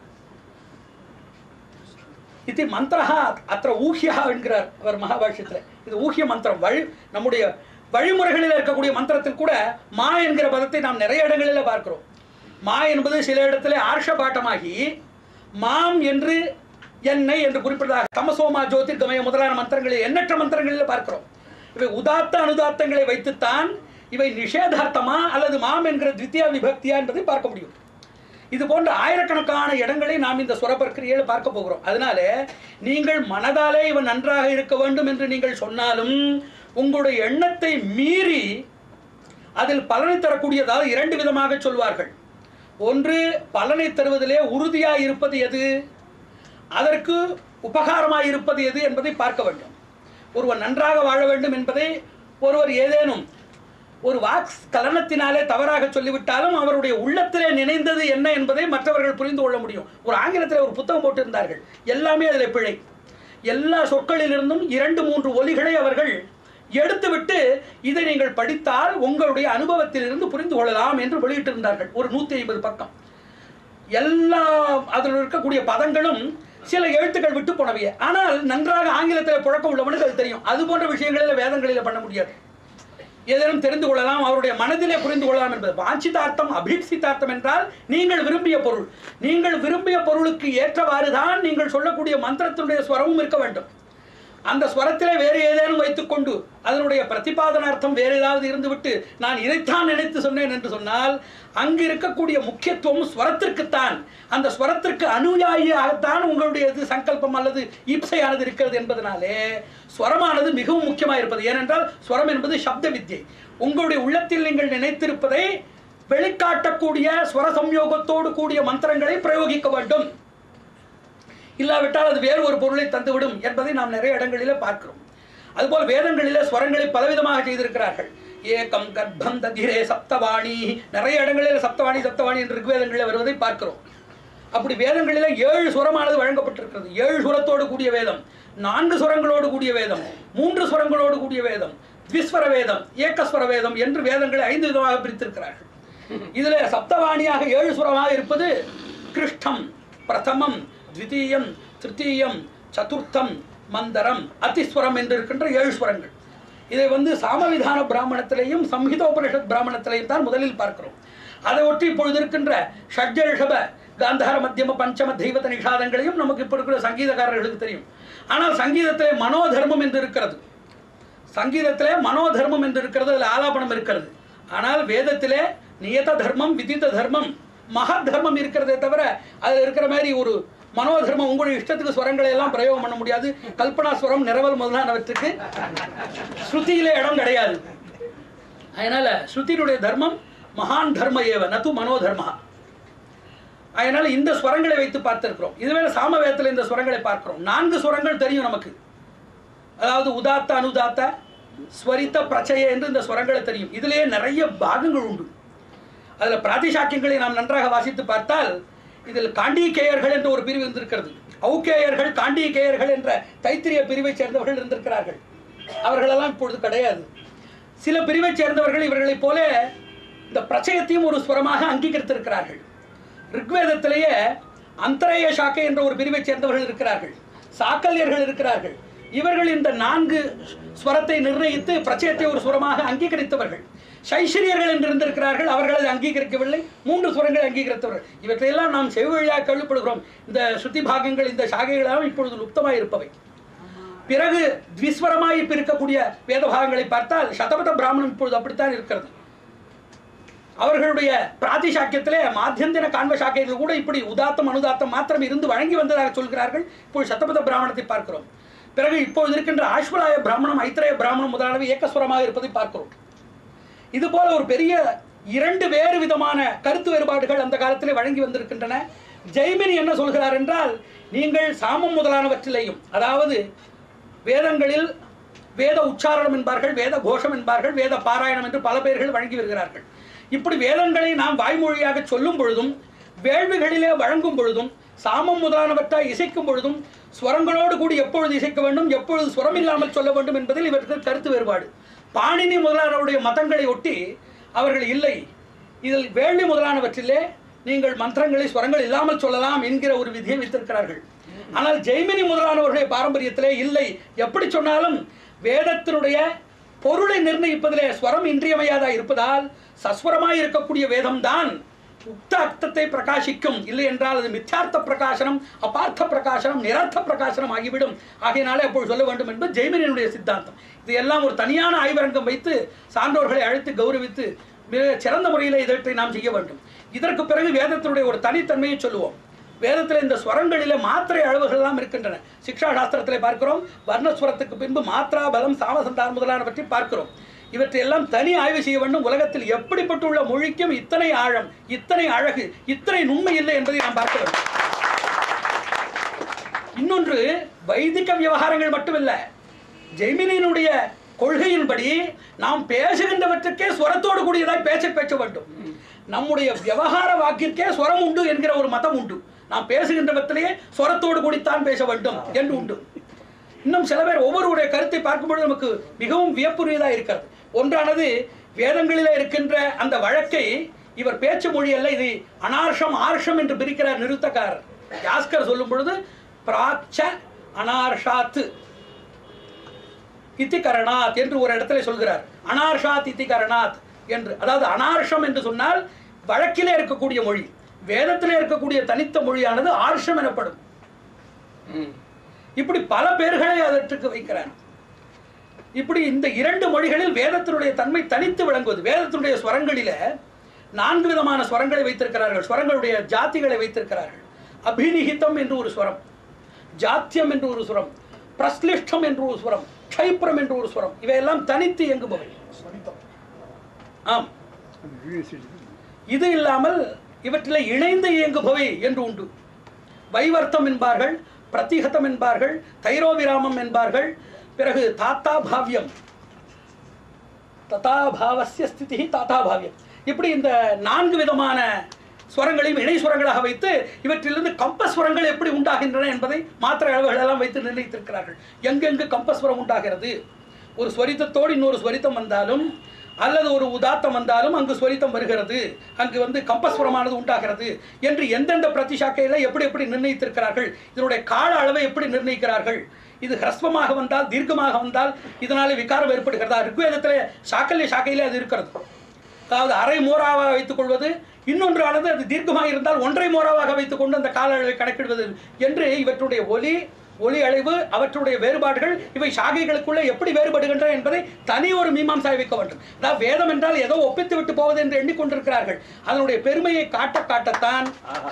இது மந்திரா அத்த ஊஹியா என்கிறார் அவர் மகாபாஷ்யத்தில் இது ஊஹிய மந்திரம் வழி நம்முடைய வழிமுறைகளில் இருக்கக்கூடிய மந்திரத்தில் கூட மா என்கிற பதத்தை நாம் நிறைய இடங்களில் பார்க்கிறோம் மா என்பது சில இடத்துல ஆர்ஷ பாட்டமாகி மாம் என்று என்னை என்று குறிப்பிட்டதாக தமசோமா ஜோதிர்கமய முதலான மந்திரங்களில் எண்ணற்ற மந்திரங்களில் பார்க்கிறோம் இவை உதாத்த அனுதாத்தங்களை வைத்துத்தான் இவை நிஷேதார்த்தமா அல்லது மாம் என்கிற தித்தியா விபக்தியா என்பதை பார்க்க முடியும் இது போன்ற ஆயிரக்கணக்கான இடங்களை நாம் இந்த சுர பிரக்கிரியில் பார்க்க போகிறோம் அதனால நீங்கள் மனதாலே இவன் நன்றாக இருக்க வேண்டும் என்று நீங்கள் சொன்னாலும் உங்களுடைய எண்ணத்தை மீறி அதில் பலனை தரக்கூடியதாவது இரண்டு விதமாக சொல்வார்கள் ஒன்று பலனை தருவதிலே உறுதியாக இருப்பது எது அதற்கு உபகாரமாக இருப்பது எது என்பதை பார்க்க வேண்டும் ஒருவர் நன்றாக வாழ வேண்டும் என்பதை ஒருவர் ஏதேனும் ஒரு வாக்ஸ் கலனத்தினாலே தவறாக சொல்லிவிட்டாலும் அவருடைய உள்ளத்திலே நினைந்தது என்ன என்பதை மற்றவர்கள் புரிந்து கொள்ள முடியும் ஒரு ஆங்கிலத்தில் ஒரு புத்தகம் போட்டிருந்தார்கள் எல்லாமே அதில் பிழை எல்லா சொற்களிலிருந்தும் இரண்டு மூன்று ஒலிகளை அவர்கள் எடுத்துவிட்டு இதை நீங்கள் படித்தால் உங்களுடைய அனுபவத்திலிருந்து புரிந்து கொள்ளலாம் என்று வெளியிட்டிருந்தார்கள் ஒரு நூற்றி ஐம்பது பக்கம் எல்லா அதில் இருக்கக்கூடிய பதங்களும் சில எழுத்துக்கள் விட்டு போனவையே ஆனால் நன்றாக ஆங்கிலத்தில் புழக்கம் உள்ளவனுக்கு அது தெரியும் அது போன்ற விஷயங்களில் வேதங்களில் பண்ண முடியாது ஏதேனும் தெரிந்து கொள்ளலாம் அவருடைய மனதிலே புரிந்து கொள்ளலாம் என்பது வாஞ்சிதார்த்தம் அபீப்சிதார்த்தம் என்றால் நீங்கள் விரும்பிய பொருள் நீங்கள் விரும்பிய பொருளுக்கு ஏற்றவாறு தான் நீங்கள் சொல்லக்கூடிய மந்திரத்தினுடைய ஸ்வரமும் இருக்க வேண்டும் அந்த ஸ்வரத்திலே வேறு ஏதேனும் வைத்துக்கொண்டு அதனுடைய பிரதிபாதனார்த்தம் வேறு ஏதாவது இருந்துவிட்டு நான் இதைத்தான் நினைத்து சொன்னேன் என்று சொன்னால் அங்கு இருக்கக்கூடிய முக்கியத்துவம் ஸ்வரத்திற்குத்தான் அந்த ஸ்வரத்திற்கு அனுயாயியாகத்தான் உங்களுடைய இது சங்கல்பம் அல்லது இப்சையானது இருக்கிறது என்பதனாலே ஸ்வரமானது மிகவும் முக்கியமாக இருப்பது ஏனென்றால் ஸ்வரம் என்பது சப்த வித்யை உங்களுடைய உள்ளத்தில் நீங்கள் நினைத்திருப்பதை வெளிக்காட்டக்கூடிய ஸ்வர சம்யோகத்தோடு கூடிய மந்திரங்களை பிரயோகிக்க வேண்டும் இல்லாவிட்டால் அது வேறு ஒரு பொருளை தந்துவிடும் என்பதை நாம் நிறைய இடங்களிலே பார்க்கிறோம் அதுபோல் வேதங்களிலே ஸ்வரங்களை பலவிதமாக செய்திருக்கிறார்கள் ஏகம் கர்ப்பம் ததிரே சப்தவாணி நிறைய இடங்களில் சப்தவாணி சப்தவாணி என்று ரிக்வேதங்களில் வருவதை பார்க்கிறோம் அப்படி வேதங்களிலே ஏழு சுரமானது வழங்கப்பட்டிருக்கிறது ஏழு சுரத்தோடு கூடிய வேதம் நான்கு சுரங்களோடு கூடிய வேதம் மூன்று சுரங்களோடு கூடிய வேதம் த்விஸ்வர வேதம் ஏக்கஸ்வர வேதம் என்று வேதங்களை ஐந்து விதமாக பிரித்திருக்கிறார்கள் இதில் சப்தவாணியாக ஏழு சுரமாக இருப்பது கிருஷ்டம் பிரதமம் த்விதீயம் திருத்தீயம் சதுர்த்தம் மந்தரம் அதிஸ்வரம் என்று இருக்கின்ற ஏழு ஸ்வரங்கள் இதை வந்து சாமவிதான பிராமணத்திலேயும் சம்ஹிதோபனிஷத் பிராமணத்திலேயும் தான் முதலில் பார்க்கிறோம் அதை ஒட்டி இப்பொழுது இருக்கின்ற ஷட்ஜ ரிஷப காந்தார மத்தியம பஞ்சம தெய்வத நிஷாதங்களையும் நமக்கு இப்போ இருக்கிற சங்கீதக்காரர்களுக்கு தெரியும் ஆனால் சங்கீதத்திலே மனோதர்மம் என்று இருக்கிறது சங்கீதத்திலே மனோதர்மம் என்று இருக்கிறது அதில் ஆலாபனம் இருக்கிறது ஆனால் வேதத்திலே நியத தர்மம் விதித்த தர்மம் மகத் தர்மம் இருக்கிறதே தவிர அதில் இருக்கிற மாதிரி ஒரு மனோதர்மம் உங்களுடைய இஷ்டத்துக்கு ஸ்வரங்களை எல்லாம் பிரயோகம் பண்ண முடியாது கல்பனா ஸ்வரம் நிரவல் முதலானவற்றுக்கு ஸ்ருதியிலே இடம் கிடையாது அதனால ஸ்ருதியினுடைய தர்மம் மகான் தர்ம ஏவ நது மனோதர்மா அதனால இந்த ஸ்வரங்களை வைத்து பார்த்திருக்கிறோம் இதுவேளை சாமவேதத்தில் இந்த ஸ்வரங்களை பார்க்கிறோம் நான்கு ஸ்வரங்கள் தெரியும் நமக்கு அதாவது உதாத்த அனுதாத்த ஸ்வரித்த பிரச்சய என்று இந்த ஸ்வரங்களை தெரியும் இதிலேயே நிறைய பாகங்கள் உண்டு அதில் பிராதிசாக்கியங்களை நாம் நன்றாக வாசித்து பார்த்தால் இதில் காண்டீகேயர்கள் என்ற ஒரு பிரிவு இருந்திருக்கிறது ஔகேயர்கள் காண்டீகேயர்கள் என்ற தைத்திரிய பிரிவைச் சேர்ந்தவர்கள் இருந்திருக்கிறார்கள் அவர்களெல்லாம் இப்பொழுது கிடையாது சில பிரிவைச் சேர்ந்தவர்கள் இவர்களைப் போல இந்த பிரச்சயத்தையும் ஒரு ஸ்வரமாக அங்கீகரித்திருக்கிறார்கள் ரிக்வேதத்திலேயே அந்தரேய சாக்கை என்ற ஒரு பிரிவைச் சேர்ந்தவர்கள் இருக்கிறார்கள் சாக்கல்யர்கள் இருக்கிறார்கள் இவர்கள் இந்த நான்கு ஸ்வரத்தை நிர்ணயித்து பிரச்சயத்தை ஒரு சுரமாக அங்கீகரித்தவர்கள் சைஷரியர்கள் என்று இருந்திருக்கிறார்கள் அவர்கள் அதை அங்கீகரிக்கவில்லை மூன்று சுரங்களை அங்கீகரித்தவர்கள் இவற்றையெல்லாம் நாம் செவ்வழியாக கழுப்படுகிறோம் இந்த ஸ்ருதி பாகங்கள் இந்த சாகைகளெல்லாம் இப்பொழுது லுப்தமாய் இருப்பவை பிறகு த்விஸ்வரமாய் இப்ப இருக்கக்கூடிய வேத பாகங்களை பார்த்தால் சதபத பிராமணம் இப்பொழுது அப்படித்தான் இருக்கிறது அவர்களுடைய பிராதிசாக்கியத்திலே மாத்தியந்தின காண்ப சாக்கைகள் கூட இப்படி உதாத்தம் அனுதாத்தம் மாத்திரம் இருந்து வழங்கி வந்ததாக சொல்கிறார்கள் இப்பொழுது சத்தபத பிராமணத்தை பார்க்கிறோம் பிறகு இப்பொழுது இருக்கின்ற ஆஷ்வலாய பிராமணம் ஐத்திரேய பிராமணம் முதலானவை ஏக்கஸ்வரமாக இருப்பதை பார்க்கிறோம் இது போல ஒரு பெரிய இரண்டு வேறு விதமான கருத்து வேறுபாடுகள் அந்த காலத்திலே வழங்கி வந்திருக்கின்றன ஜெய்மினி என்ன சொல்கிறார் என்றால் நீங்கள் சாமம் முதலானவற்றிலேயும் அதாவது வேதங்களில் வேத உச்சாரணம் என்பார்கள் வேத கோஷம் என்பார்கள் வேத பாராயணம் என்று பல பெயர்கள் வழங்கி வருகிறார்கள் இப்படி வேதங்களை நாம் வாய்மொழியாக சொல்லும் பொழுதும் வேள்விகளிலே வழங்கும் பொழுதும் சாமம் முதலானவற்றாய் இசைக்கும் பொழுதும் ஸ்வரங்களோடு கூடி எப்பொழுது இசைக்க வேண்டும் எப்பொழுது சுரம் இல்லாமல் சொல்ல வேண்டும் என்பதில் இவருக்கு கருத்து வேறுபாடு பாணினி முதலானவருடைய மதங்களை ஒட்டி அவர்கள் இல்லை இதில் வேள்வி முதலானவற்றிலே நீங்கள் மந்திரங்களை ஸ்வரங்கள் இல்லாமல் சொல்லலாம் என்கிற ஒரு விதியை வைத்திருக்கிறார்கள் ஆனால் ஜெய்மினி முதலானவருடைய பாரம்பரியத்திலே இல்லை எப்படி சொன்னாலும் வேதத்தினுடைய பொருளை நிர்ணயிப்பதிலே ஸ்வரம் இன்றியமையாதா இருப்பதால் சஸ்வரமாய் இருக்கக்கூடிய வேதம்தான் உக்த அர்த்தத்தை பிரகாசிக்கும் இல்லை என்றால் அது மித்யார்த்த பிரகாசனம் அபார்த்த பிரகாசனம் நிரர்த்த பிரகாசனம் ஆகிவிடும் ஆகையினாலே அப்பொழுது சொல்ல வேண்டும் என்பது ஜெய்மினியனுடைய சித்தாந்தம் இது எல்லாம் ஒரு தனியான ஆய்வரங்கம் வைத்து சான்றோர்களை அழைத்து கௌரவித்து மிக சிறந்த முறையில் இதற்றை நாம் செய்ய வேண்டும் இதற்கு பிறகு வேதத்தினுடைய ஒரு தனித்தன்மையை சொல்லுவோம் வேதத்தில் இந்த ஸ்வரங்களிலே மாத்திரை அளவுகள் எல்லாம் இருக்கின்றன சிக்ஷா சாஸ்திரத்திலே பார்க்கிறோம் வர்ணஸ்வரத்துக்கு பின்பு மாத்ரா பலம் சாமசந்தார் முதலானவற்றை பார்க்கிறோம் இவற்றை எல்லாம் தனி ஆய்வு செய்ய வேண்டும் உலகத்தில் எப்படிப்பட்டுள்ள மொழிக்கும் இத்தனை ஆழம் இத்தனை அழகு இத்தனை நுண்மை இல்லை என்பதை நாம் பார்க்க வேண்டும் இன்னொன்று வைதிக விவகாரங்கள் மட்டுமல்ல ஜெய்மினியினுடைய கொள்கையின்படி நாம் பேசுகின்றவற்றுக்கே ஸ்வரத்தோடு கூடியதாய் பேச்ச பேச வேண்டும் நம்முடைய விவகார வாக்கிற்கே ஸ்வரம் உண்டு என்கிற ஒரு மதம் உண்டு நாம் பேசுகின்றவற்றிலேயே ஸ்வரத்தோடு கூடித்தான் பேச வேண்டும் என்று உண்டு இன்னும் சில பேர் ஒவ்வொருவருடைய கருத்தை பார்க்கும்பொழுது நமக்கு மிகவும் வியப்புரியதாக இருக்கிறது ஒன்றானது வேதங்களிலே இருக்கின்ற அந்த வழக்கை இவர் பேச்சு மொழி அல்ல இது அனார்ஷம் ஆர்ஷம் என்று பிரிக்கிறார் நிருத்தக்காரர் யாஸ்கர் சொல்லும் பொழுது பிராச்ச அனார்ஷாத்து இத்திகரணாத் என்று ஒரு இடத்துல சொல்கிறார் அனார்ஷாத் இத்திகரணாத் என்று அதாவது அனார்ஷம் என்று சொன்னால் வழக்கிலே இருக்கக்கூடிய மொழி வேதத்திலே இருக்கக்கூடிய தனித்த மொழியானது ஆர்ஷம் எனப்படும் இப்படி பல பேர்களை அதற்கு வைக்கிறார் இப்படி இந்த இரண்டு மொழிகளில் வேதத்தினுடைய தன்மை தனித்து விளங்குவது வேதத்தினுடைய ஸ்வரங்களில நான்கு விதமான ஸ்வரங்களை வைத்திருக்கிறார்கள் ஸ்வரங்களுடைய ஜாத்திகளை வைத்திருக்கிறார்கள் அபிநிகிதம் என்று ஒரு ஸ்வரம் ஜாத்தியம் என்று ஒரு சுரம் பிரஸ்லிஷ்டம் என்று ஒரு சுரம் க்ஷைப்ரம் என்று ஒரு சுரம் இவையெல்லாம் தனித்து இயங்குபவை ஆம் இது இல்லாமல் இவற்றில் இணைந்து இயங்குபவை என்று உண்டு வைவர்த்தம் என்பார்கள் பிரதிகதம் என்பார்கள் தைரோவிராமம் என்பார்கள் பிறகு தாத்தா பாவ்யம் ததா பாவசிய ஸ்திதி தாத்தா பாவ்யம் இப்படி இந்த நான்கு விதமான ஸ்வரங்களையும் இணை சுரங்களாக வைத்து இவற்றிலிருந்து கம்பஸ்வரங்கள் எப்படி உண்டாகின்றன என்பதை மாத்திரை அளவுகள் எல்லாம் வைத்து நிர்ணயித்திருக்கிறார்கள் எங்கெங்கு கம்பஸ்வரம் உண்டாகிறது ஒரு ஸ்வரித்தத்தோடு இன்னொரு ஸ்வரித்தம் வந்தாலும் அல்லது ஒரு உதாத்தம் வந்தாலும் அங்கு ஸ்வரித்தம் வருகிறது அங்கு வந்து கம்பஸ்வரமானது உண்டாகிறது என்று எந்தெந்த பிரதிசாக்கையில எப்படி எப்படி நிர்ணயித்திருக்கிறார்கள் இதனுடைய கால அளவை எப்படி நிர்ணயிக்கிறார்கள் இது ஹ்ரஸ்வமாக வந்தால் தீர்க்கமாக வந்தால் இதனாலே விகாரம் ஏற்படுகிறதா ரிக்வேதத்திலே சாக்கல்ய சாக்கையிலே அது இருக்கிறது அதாவது அரை மோராவாக வைத்துக் கொள்வது இன்னொன்றானது அது தீர்க்கமாக இருந்தால் ஒன்றை மோராவாக வைத்துக்கொண்டு அந்த கால அளவை கணக்கிடுவது என்று இவற்றுடைய ஒலி ஒலி அளவு அவற்றுடைய வேறுபாடுகள் இவை சாகைகளுக்குள்ளே எப்படி வேறுபடுகின்றன என்பதை தனி ஒரு மீமாம்சாய் வைக்க வேண்டும் அதாவது வேதம் என்றால் ஏதோ ஒப்பித்து விட்டு போவது என்று எண்ணிக்கொண்டிருக்கிறார்கள் அதனுடைய பெருமையை காட்ட காட்டத்தான்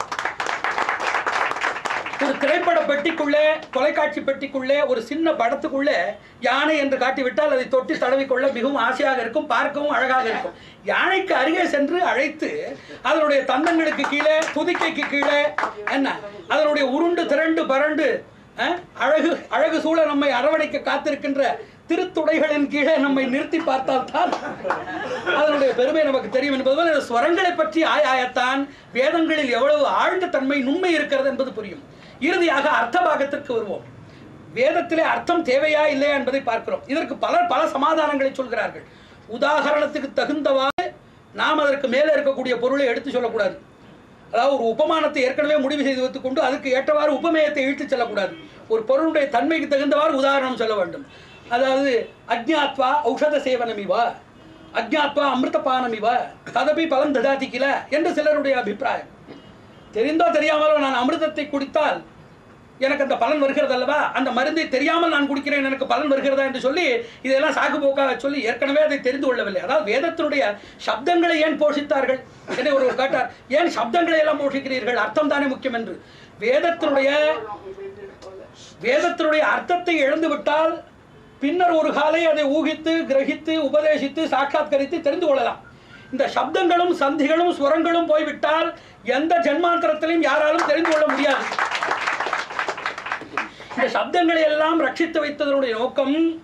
ஒரு திரைப்பட பெட்டிக்குள்ளே தொலைக்காட்சி பெட்டிக்குள்ளே ஒரு சின்ன படத்துக்குள்ளே யானை என்று காட்டிவிட்டால் அதை தொட்டி தடவிக்கொள்ள மிகவும் ஆசையாக இருக்கும் பார்க்கவும் அழகாக இருக்கும் யானைக்கு அருகே சென்று அழைத்து அதனுடைய தந்தங்களுக்கு கீழே துதிக்கைக்கு கீழே என்ன அதனுடைய உருண்டு திரண்டு பரண்டு அஹ், அழகு அழகு சூழ நம்மை அரவணைக்க காத்திருக்கின்ற திருத்துடைகளின் கீழே நம்மை நிறுத்தி பார்த்தால்தான் அதனுடைய பெருமை நமக்கு தெரியும் என்பது போல இந்த ஸ்வரங்களை பற்றி ஆயாயத்தான் வேதங்களில் எவ்வளவு ஆழ்ந்த தன்மை நுண்மை இருக்கிறது என்பது புரியும் இறுதியாக அர்த்த பாகத்திற்கு வருவோம் வேதத்திலே அர்த்தம் தேவையா இல்லையா என்பதை பார்க்கிறோம் இதற்கு பலர் பல சமாதானங்களை சொல்கிறார்கள் உதாகரணத்துக்கு தகுந்தவாறு நாம் அதற்கு மேலே இருக்கக்கூடிய பொருளை எடுத்து சொல்லக்கூடாது அதாவது ஒரு உபமானத்தை ஏற்கனவே முடிவு செய்து வைத்துக்கொண்டு அதுக்கு ஏற்றவாறு உபமேயத்தை இழுத்துச் செல்லக்கூடாது ஒரு பொருளுடைய தன்மைக்கு தகுந்தவாறு உதாரணம் சொல்ல வேண்டும் அதாவது அஜ்ஞாத்வா ஔஷத சேவனமிவா அஜ்ஞாத்வா அமிர்தபானமிவா ததபி பலம் ததாதி கில என்று சிலருடைய அபிப்பிராயம் தெரிந்தோ தெரியாமலோ நான் அமிர்தத்தை குடித்தால் எனக்கு அந்த பலன் வருகிறது அல்லவா அந்த மருந்தை தெரியாமல் நான் குடிக்கிறேன் எனக்கு பலன் வருகிறதா என்று சொல்லி இதெல்லாம் சாக்கு போக்காக சொல்லி ஏற்கனவே அதை தெரிந்து கொள்ளவில்லை அதாவது வேதத்தினுடைய சப்தங்களை ஏன் போஷித்தார்கள் என்னை ஒருவர் கேட்டார் ஏன் சப்தங்களை எல்லாம் போஷிக்கிறீர்கள் அர்த்தம் தானே முக்கியம் என்று வேதத்தினுடைய வேதத்தினுடைய அர்த்தத்தை இழந்து விட்டால் பின்னர் ஒரு காலை அதை ஊகித்து கிரகித்து உபதேசித்து சாட்சாத்கரித்து தெரிந்து கொள்ளலாம் இந்த சப்தங்களும் சந்திகளும் ஸ்வரங்களும் போய்விட்டால் எந்த ஜென்மாந்தரத்திலையும் யாராலும் தெரிந்து கொள்ள முடியாது இந்த சப்தங்களை எல்லாம் ரட்சித்து வைத்ததனுடைய நோக்கம்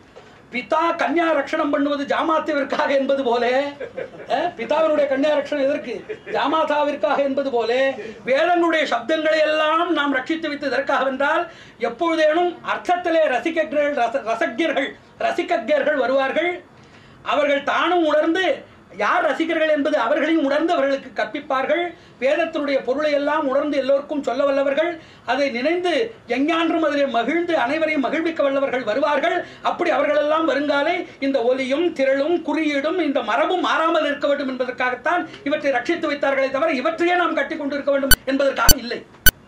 பிதா கன்யா ரட்சணம் பண்ணுவது ஜாமாத்தாவிற்காக என்பது போல அஹ், பிதாவினுடைய கன்யா ரட்சணம் எதற்கு ஜாமாதாவிற்காக என்பது போல வேதங்களுடைய சப்தங்களை எல்லாம் நாம் ரட்சித்து வைத்து எதற்காக என்றால் எப்பொழுதேனும் அர்த்தத்திலே ரசிகர்கள் ரச ரசக்கியர்கள் ரசிகக்கியர்கள் வருவார்கள் அவர்கள் தானும் உணர்ந்து யார் ரசிகர்கள் என்பது அவர்களையும் உணர்ந்து அவர்களுக்கு கற்பிப்பார்கள் வேதத்தினுடைய பொருளை எல்லாம் உணர்ந்து எல்லோருக்கும் சொல்ல வல்லவர்கள் அதை நினைந்து எஞ்ஞான்றும் அதிலே மகிழ்ந்து அனைவரையும் மகிழ்விக்க வல்லவர்கள் வருவார்கள் அப்படி அவர்களெல்லாம் வருங்காலே இந்த ஒலியும் திரளும் குறியீடும் இந்த மரபும் மாறாமல் இருக்க வேண்டும் என்பதற்காகத்தான் இவற்றை ரட்சித்து வைத்தார்களே தவிர இவற்றையே நாம் கட்டி கொண்டு இருக்க வேண்டும் என்பதற்காக இல்லை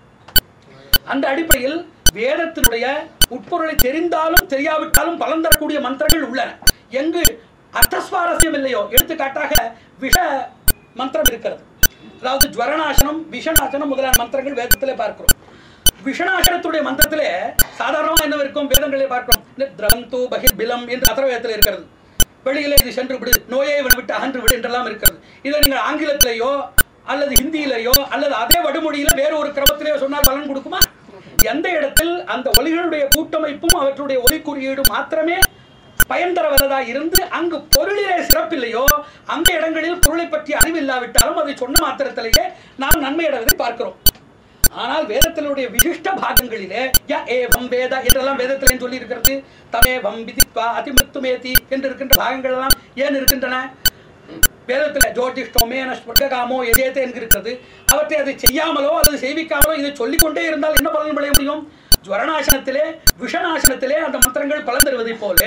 அந்த அடிப்படையில் வேதத்தினுடைய உட்பொருளை தெரிந்தாலும் தெரியாவிட்டாலும் பலன் தரக்கூடிய மந்திரங்கள் உள்ளன எங்கு அர்த்தஸ்வாரஸ்யம் இல்லையோ எடுத்துக்காட்டாக விஷ மந்திரம் இருக்கிறது அதாவது ஜுவரநாசனம் விஷநாசனம் முதலான மந்திரங்கள் வேதத்திலே பார்க்கிறோம் விஷநாசனத்துடைய மந்திரத்திலே சாதாரணமாக என்ன இருக்கும் வேதங்களே பார்க்கிறோம் திரவந்து பகிர்பிலம் என்று அதர்வேதத்தில் இருக்கிறது வெளியிலே இது சென்று விடு நோயை இவனை விட்டு அகன்று விடு என்றெல்லாம் இருக்கிறது இதை நீங்கள் ஆங்கிலத்திலேயோ அல்லது ஹிந்தியிலேயோ அல்லது அதே வடுமொழியில வேறு ஒரு கிரமத்திலேயோ சொன்னால் பலன் கொடுக்குமா எந்த இடத்தில் அந்த ஒலிகளுடைய கூட்டமைப்பும் அவற்றுடைய ஒலி குறியீடும் மாத்திரமே பயன் தர வல்லதா இருந்து அங்கு பொருளிலே சிறப்பில்லையோ அந்த இடங்களில் பொருளை பற்றி அறிவு இல்லாவிட்டாலும் அதை சொன்ன மாத்திரத்திலேயே நாம் நன்மை அடைவதை பார்க்கிறோம் ஆனால் வேதத்தினுடைய விசிஷ்ட பாகங்களிலே ய ஏவம் வேத என்றெல்லாம் வேதத்திலே சொல்லி இருக்கிறது தமேவம் விதித்வா அதிமிருத்துமேதி என்று இருக்கின்ற பாகங்கள் எல்லாம் ஏன் இருக்கின்றன வேதத்தில் ஜோதிஷ்டோ மேன ஸ்வர்காமோ எதேதே என்கிறது அவற்றை அதை செய்யாமலோ அல்லது செய்விக்காமலோ இதை சொல்லிக்கொண்டே இருந்தால் என்ன பலன் விளைய முடியும் ஜுவரநாசனத்திலே விஷநாசனத்திலே அந்த மந்திரங்கள் பலன் தருவதைப் போல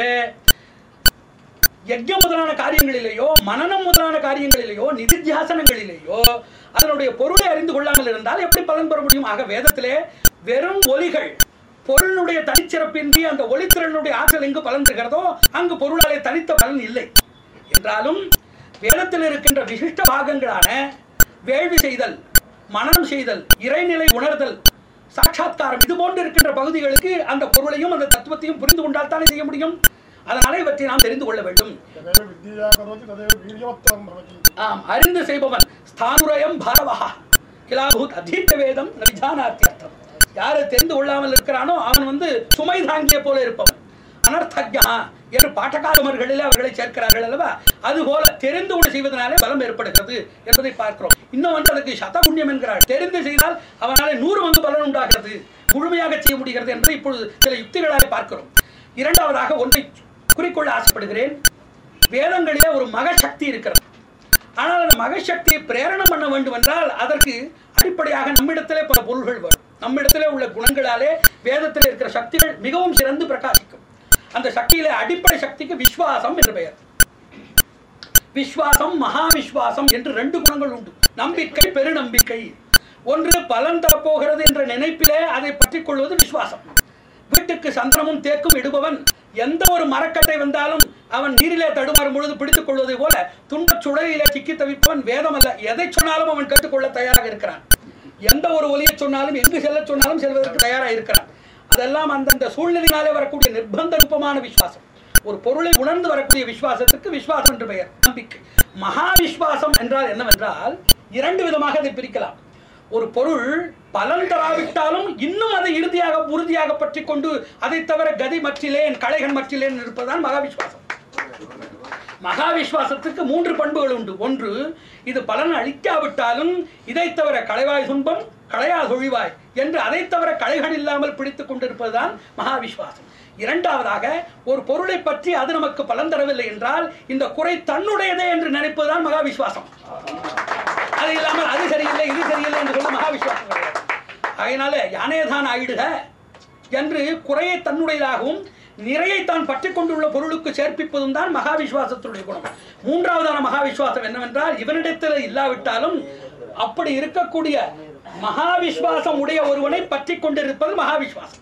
யஜ்யம் முதலான காரியங்களிலேயோ மனனம் முதலான காரியங்களிலேயோ நிதித்தியாசனங்களிலேயோ அதனுடைய பொருளை அறிந்து கொள்ளாமல் இருந்தால் எப்படி பலன் பெற முடியும் ஆக வேதத்திலே வெறும் ஒலிகள் பொருளுடைய தனிச்சிறப்பின்றி அந்த ஒளித்திறனுடைய ஆற்றல் எங்கு பலன் தருகிறதோ அங்கு பொருளாலே தனித்த பலன் இல்லை என்றாலும் வேதத்தில் இருக்கின்ற விசிஷ்ட பாகங்களான வேள்வி செய்தல் மனனம் செய்தல் இறைநிலை உணர்தல் சாட்சாத்காரம் இது போன்று இருக்கின்ற பகுதிகளுக்கு அந்த பொருளையும் அந்த தத்துவத்தையும் புரிந்து கொண்டால் தானே செய்ய முடியும் அதனால இவற்றை நாம் தெரிந்து கொள்ள வேண்டும் तदेव विद्यया करोति तदेव वीर्यवत्तरं भवति ஆம் அறிந்து செய்பவன் ஸ்தானுரயம் பாரவஹா கிலாபூத் அதீத்த வேதம் ந விஜானாத்தி அர்த்தம் யாரு தெரிந்து கொள்ளாமல் இருக்கிறானோ அவன் வந்து சுமை தாங்கிய போல இருப்பவன் அனர்த்தஜா என்று பாட்டகாரமர்களிலே அவர்களை சேர்க்கிறார்கள் அல்லவா அதுபோல தெரிந்து கொண்டு செய்வதனாலே பலம் ஏற்படுகிறது என்பதை பார்க்கிறோம் இன்னும் வந்து அதுக்கு சதபுண்ணியம் என்கிறார் தெரிந்து செய்தால் அவனாலே நூறு வந்து பலன் உண்டாகிறது முழுமையாக செய்ய முடிகிறது என்பதை இப்பொழுது சில யுக்திகளாக பார்க்கிறோம் இரண்டாவதாக ஒன்றை குறிக்கொள்ள ஆசைப்படுகிறேன் வேதங்களிலே ஒரு மகசக்தி இருக்கிறது ஆனால் அந்த மகசக்தியை பிரேரணம் பண்ண வேண்டும் என்றால் அதற்கு அடிப்படையாக நம்மிடத்திலே பல பொருள்கள் வரும் நம்மிடத்திலே உள்ள குணங்களாலே வேதத்தில் இருக்கிற சக்திகள் மிகவும் சிறந்து பிரகாசிக்கும் அந்த சக்தியிலே அடிப்படை சக்திக்கு விஸ்வாசம் என்று பெயர் விஸ்வாசம் மகா விஸ்வாசம் என்று ரெண்டு குணங்கள் உண்டு நம்பிக்கை பெருநம்பிக்கை ஒன்று பலன் தரப்போகிறது என்ற நினைப்பிலே அதை பற்றிக் கொள்வது விஸ்வாசம் வீட்டுக்கு சந்திரமும் தேக்கும் இடுபவன் எந்த ஒரு மரக்கட்டை வந்தாலும் அவன் நீரிலே தடுமாறும் பொழுது பிடித்துக் கொள்வதை போல துன்பச் சுழலிலே சிக்கி தவிப்பவன் வேதம் அல்ல எதை சொன்னாலும் அவன் கேட்டுக்கொள்ள தயாராக இருக்கிறான் எந்த ஒரு ஒலியை சொன்னாலும் எங்கு செல்ல சொன்னாலும் செல்வதற்கு தயாராக இருக்கிறான் அதெல்லாம் அந்தந்த சூழ்நிலையினாலே வரக்கூடிய நிர்பந்த ரூபமான விசுவாசம் ஒரு பொருளை உணர்ந்து வரக்கூடிய விசுவாசத்துக்கு விசுவாசம் என்று பெயர் நம்பிக்கை மகா விசுவாசம் என்றால் என்னவென்றால் இரண்டு விதமாக அதை பிரிக்கலாம் ஒரு பொருள் பலன் தராவிட்டாலும் இன்னும் அதை இறுதியாக உறுதியாக பற்றி கொண்டு அதை தவிர கதி மற்றிலேன் கலைகள் மற்றிலேன் இருப்பதுதான் மகா விசுவாசம் மகா விசுவாசத்துக்கு மூன்று பண்புகள் உண்டு ஒன்று இது பலன் அளிக்காவிட்டாலும் இதை தவிர களைவாய் துன்பம் களையா தொழிவாய் என்று அதை தவிர களைகள் இல்லாமல் பிடித்துக் கொண்டிருப்பதுதான் மகா விசுவாசம் இரண்டாவதாக ஒரு பொருளை பற்றி அது நமக்கு பலன் தரவில்லை என்றால் இந்த குறை தன்னுடையதே என்று நினைப்பதுதான் மகா விசுவாசம் அது இல்லாமல் அது சரியில்லை இது சரியில்லை என்று சொல்ல மகா விசுவாசம் கிடையாது அதனால யானேதான் ஆயிடுக என்று குறையை தன்னுடையதாகவும் நிறையை தான் பற்றி கொண்டுள்ள பொருளுக்கு சேர்ப்பிப்பதும் தான் மகா விசுவாசத்தினுடைய குணம் மூன்றாவதான மகா விசுவாசம் என்னவென்றால் இவனிடத்தில் இல்லாவிட்டாலும் அப்படி இருக்கக்கூடிய மகா விசுவாசம் உடைய ஒருவனை பற்றி கொண்டிருப்பது மகா விசுவாசம்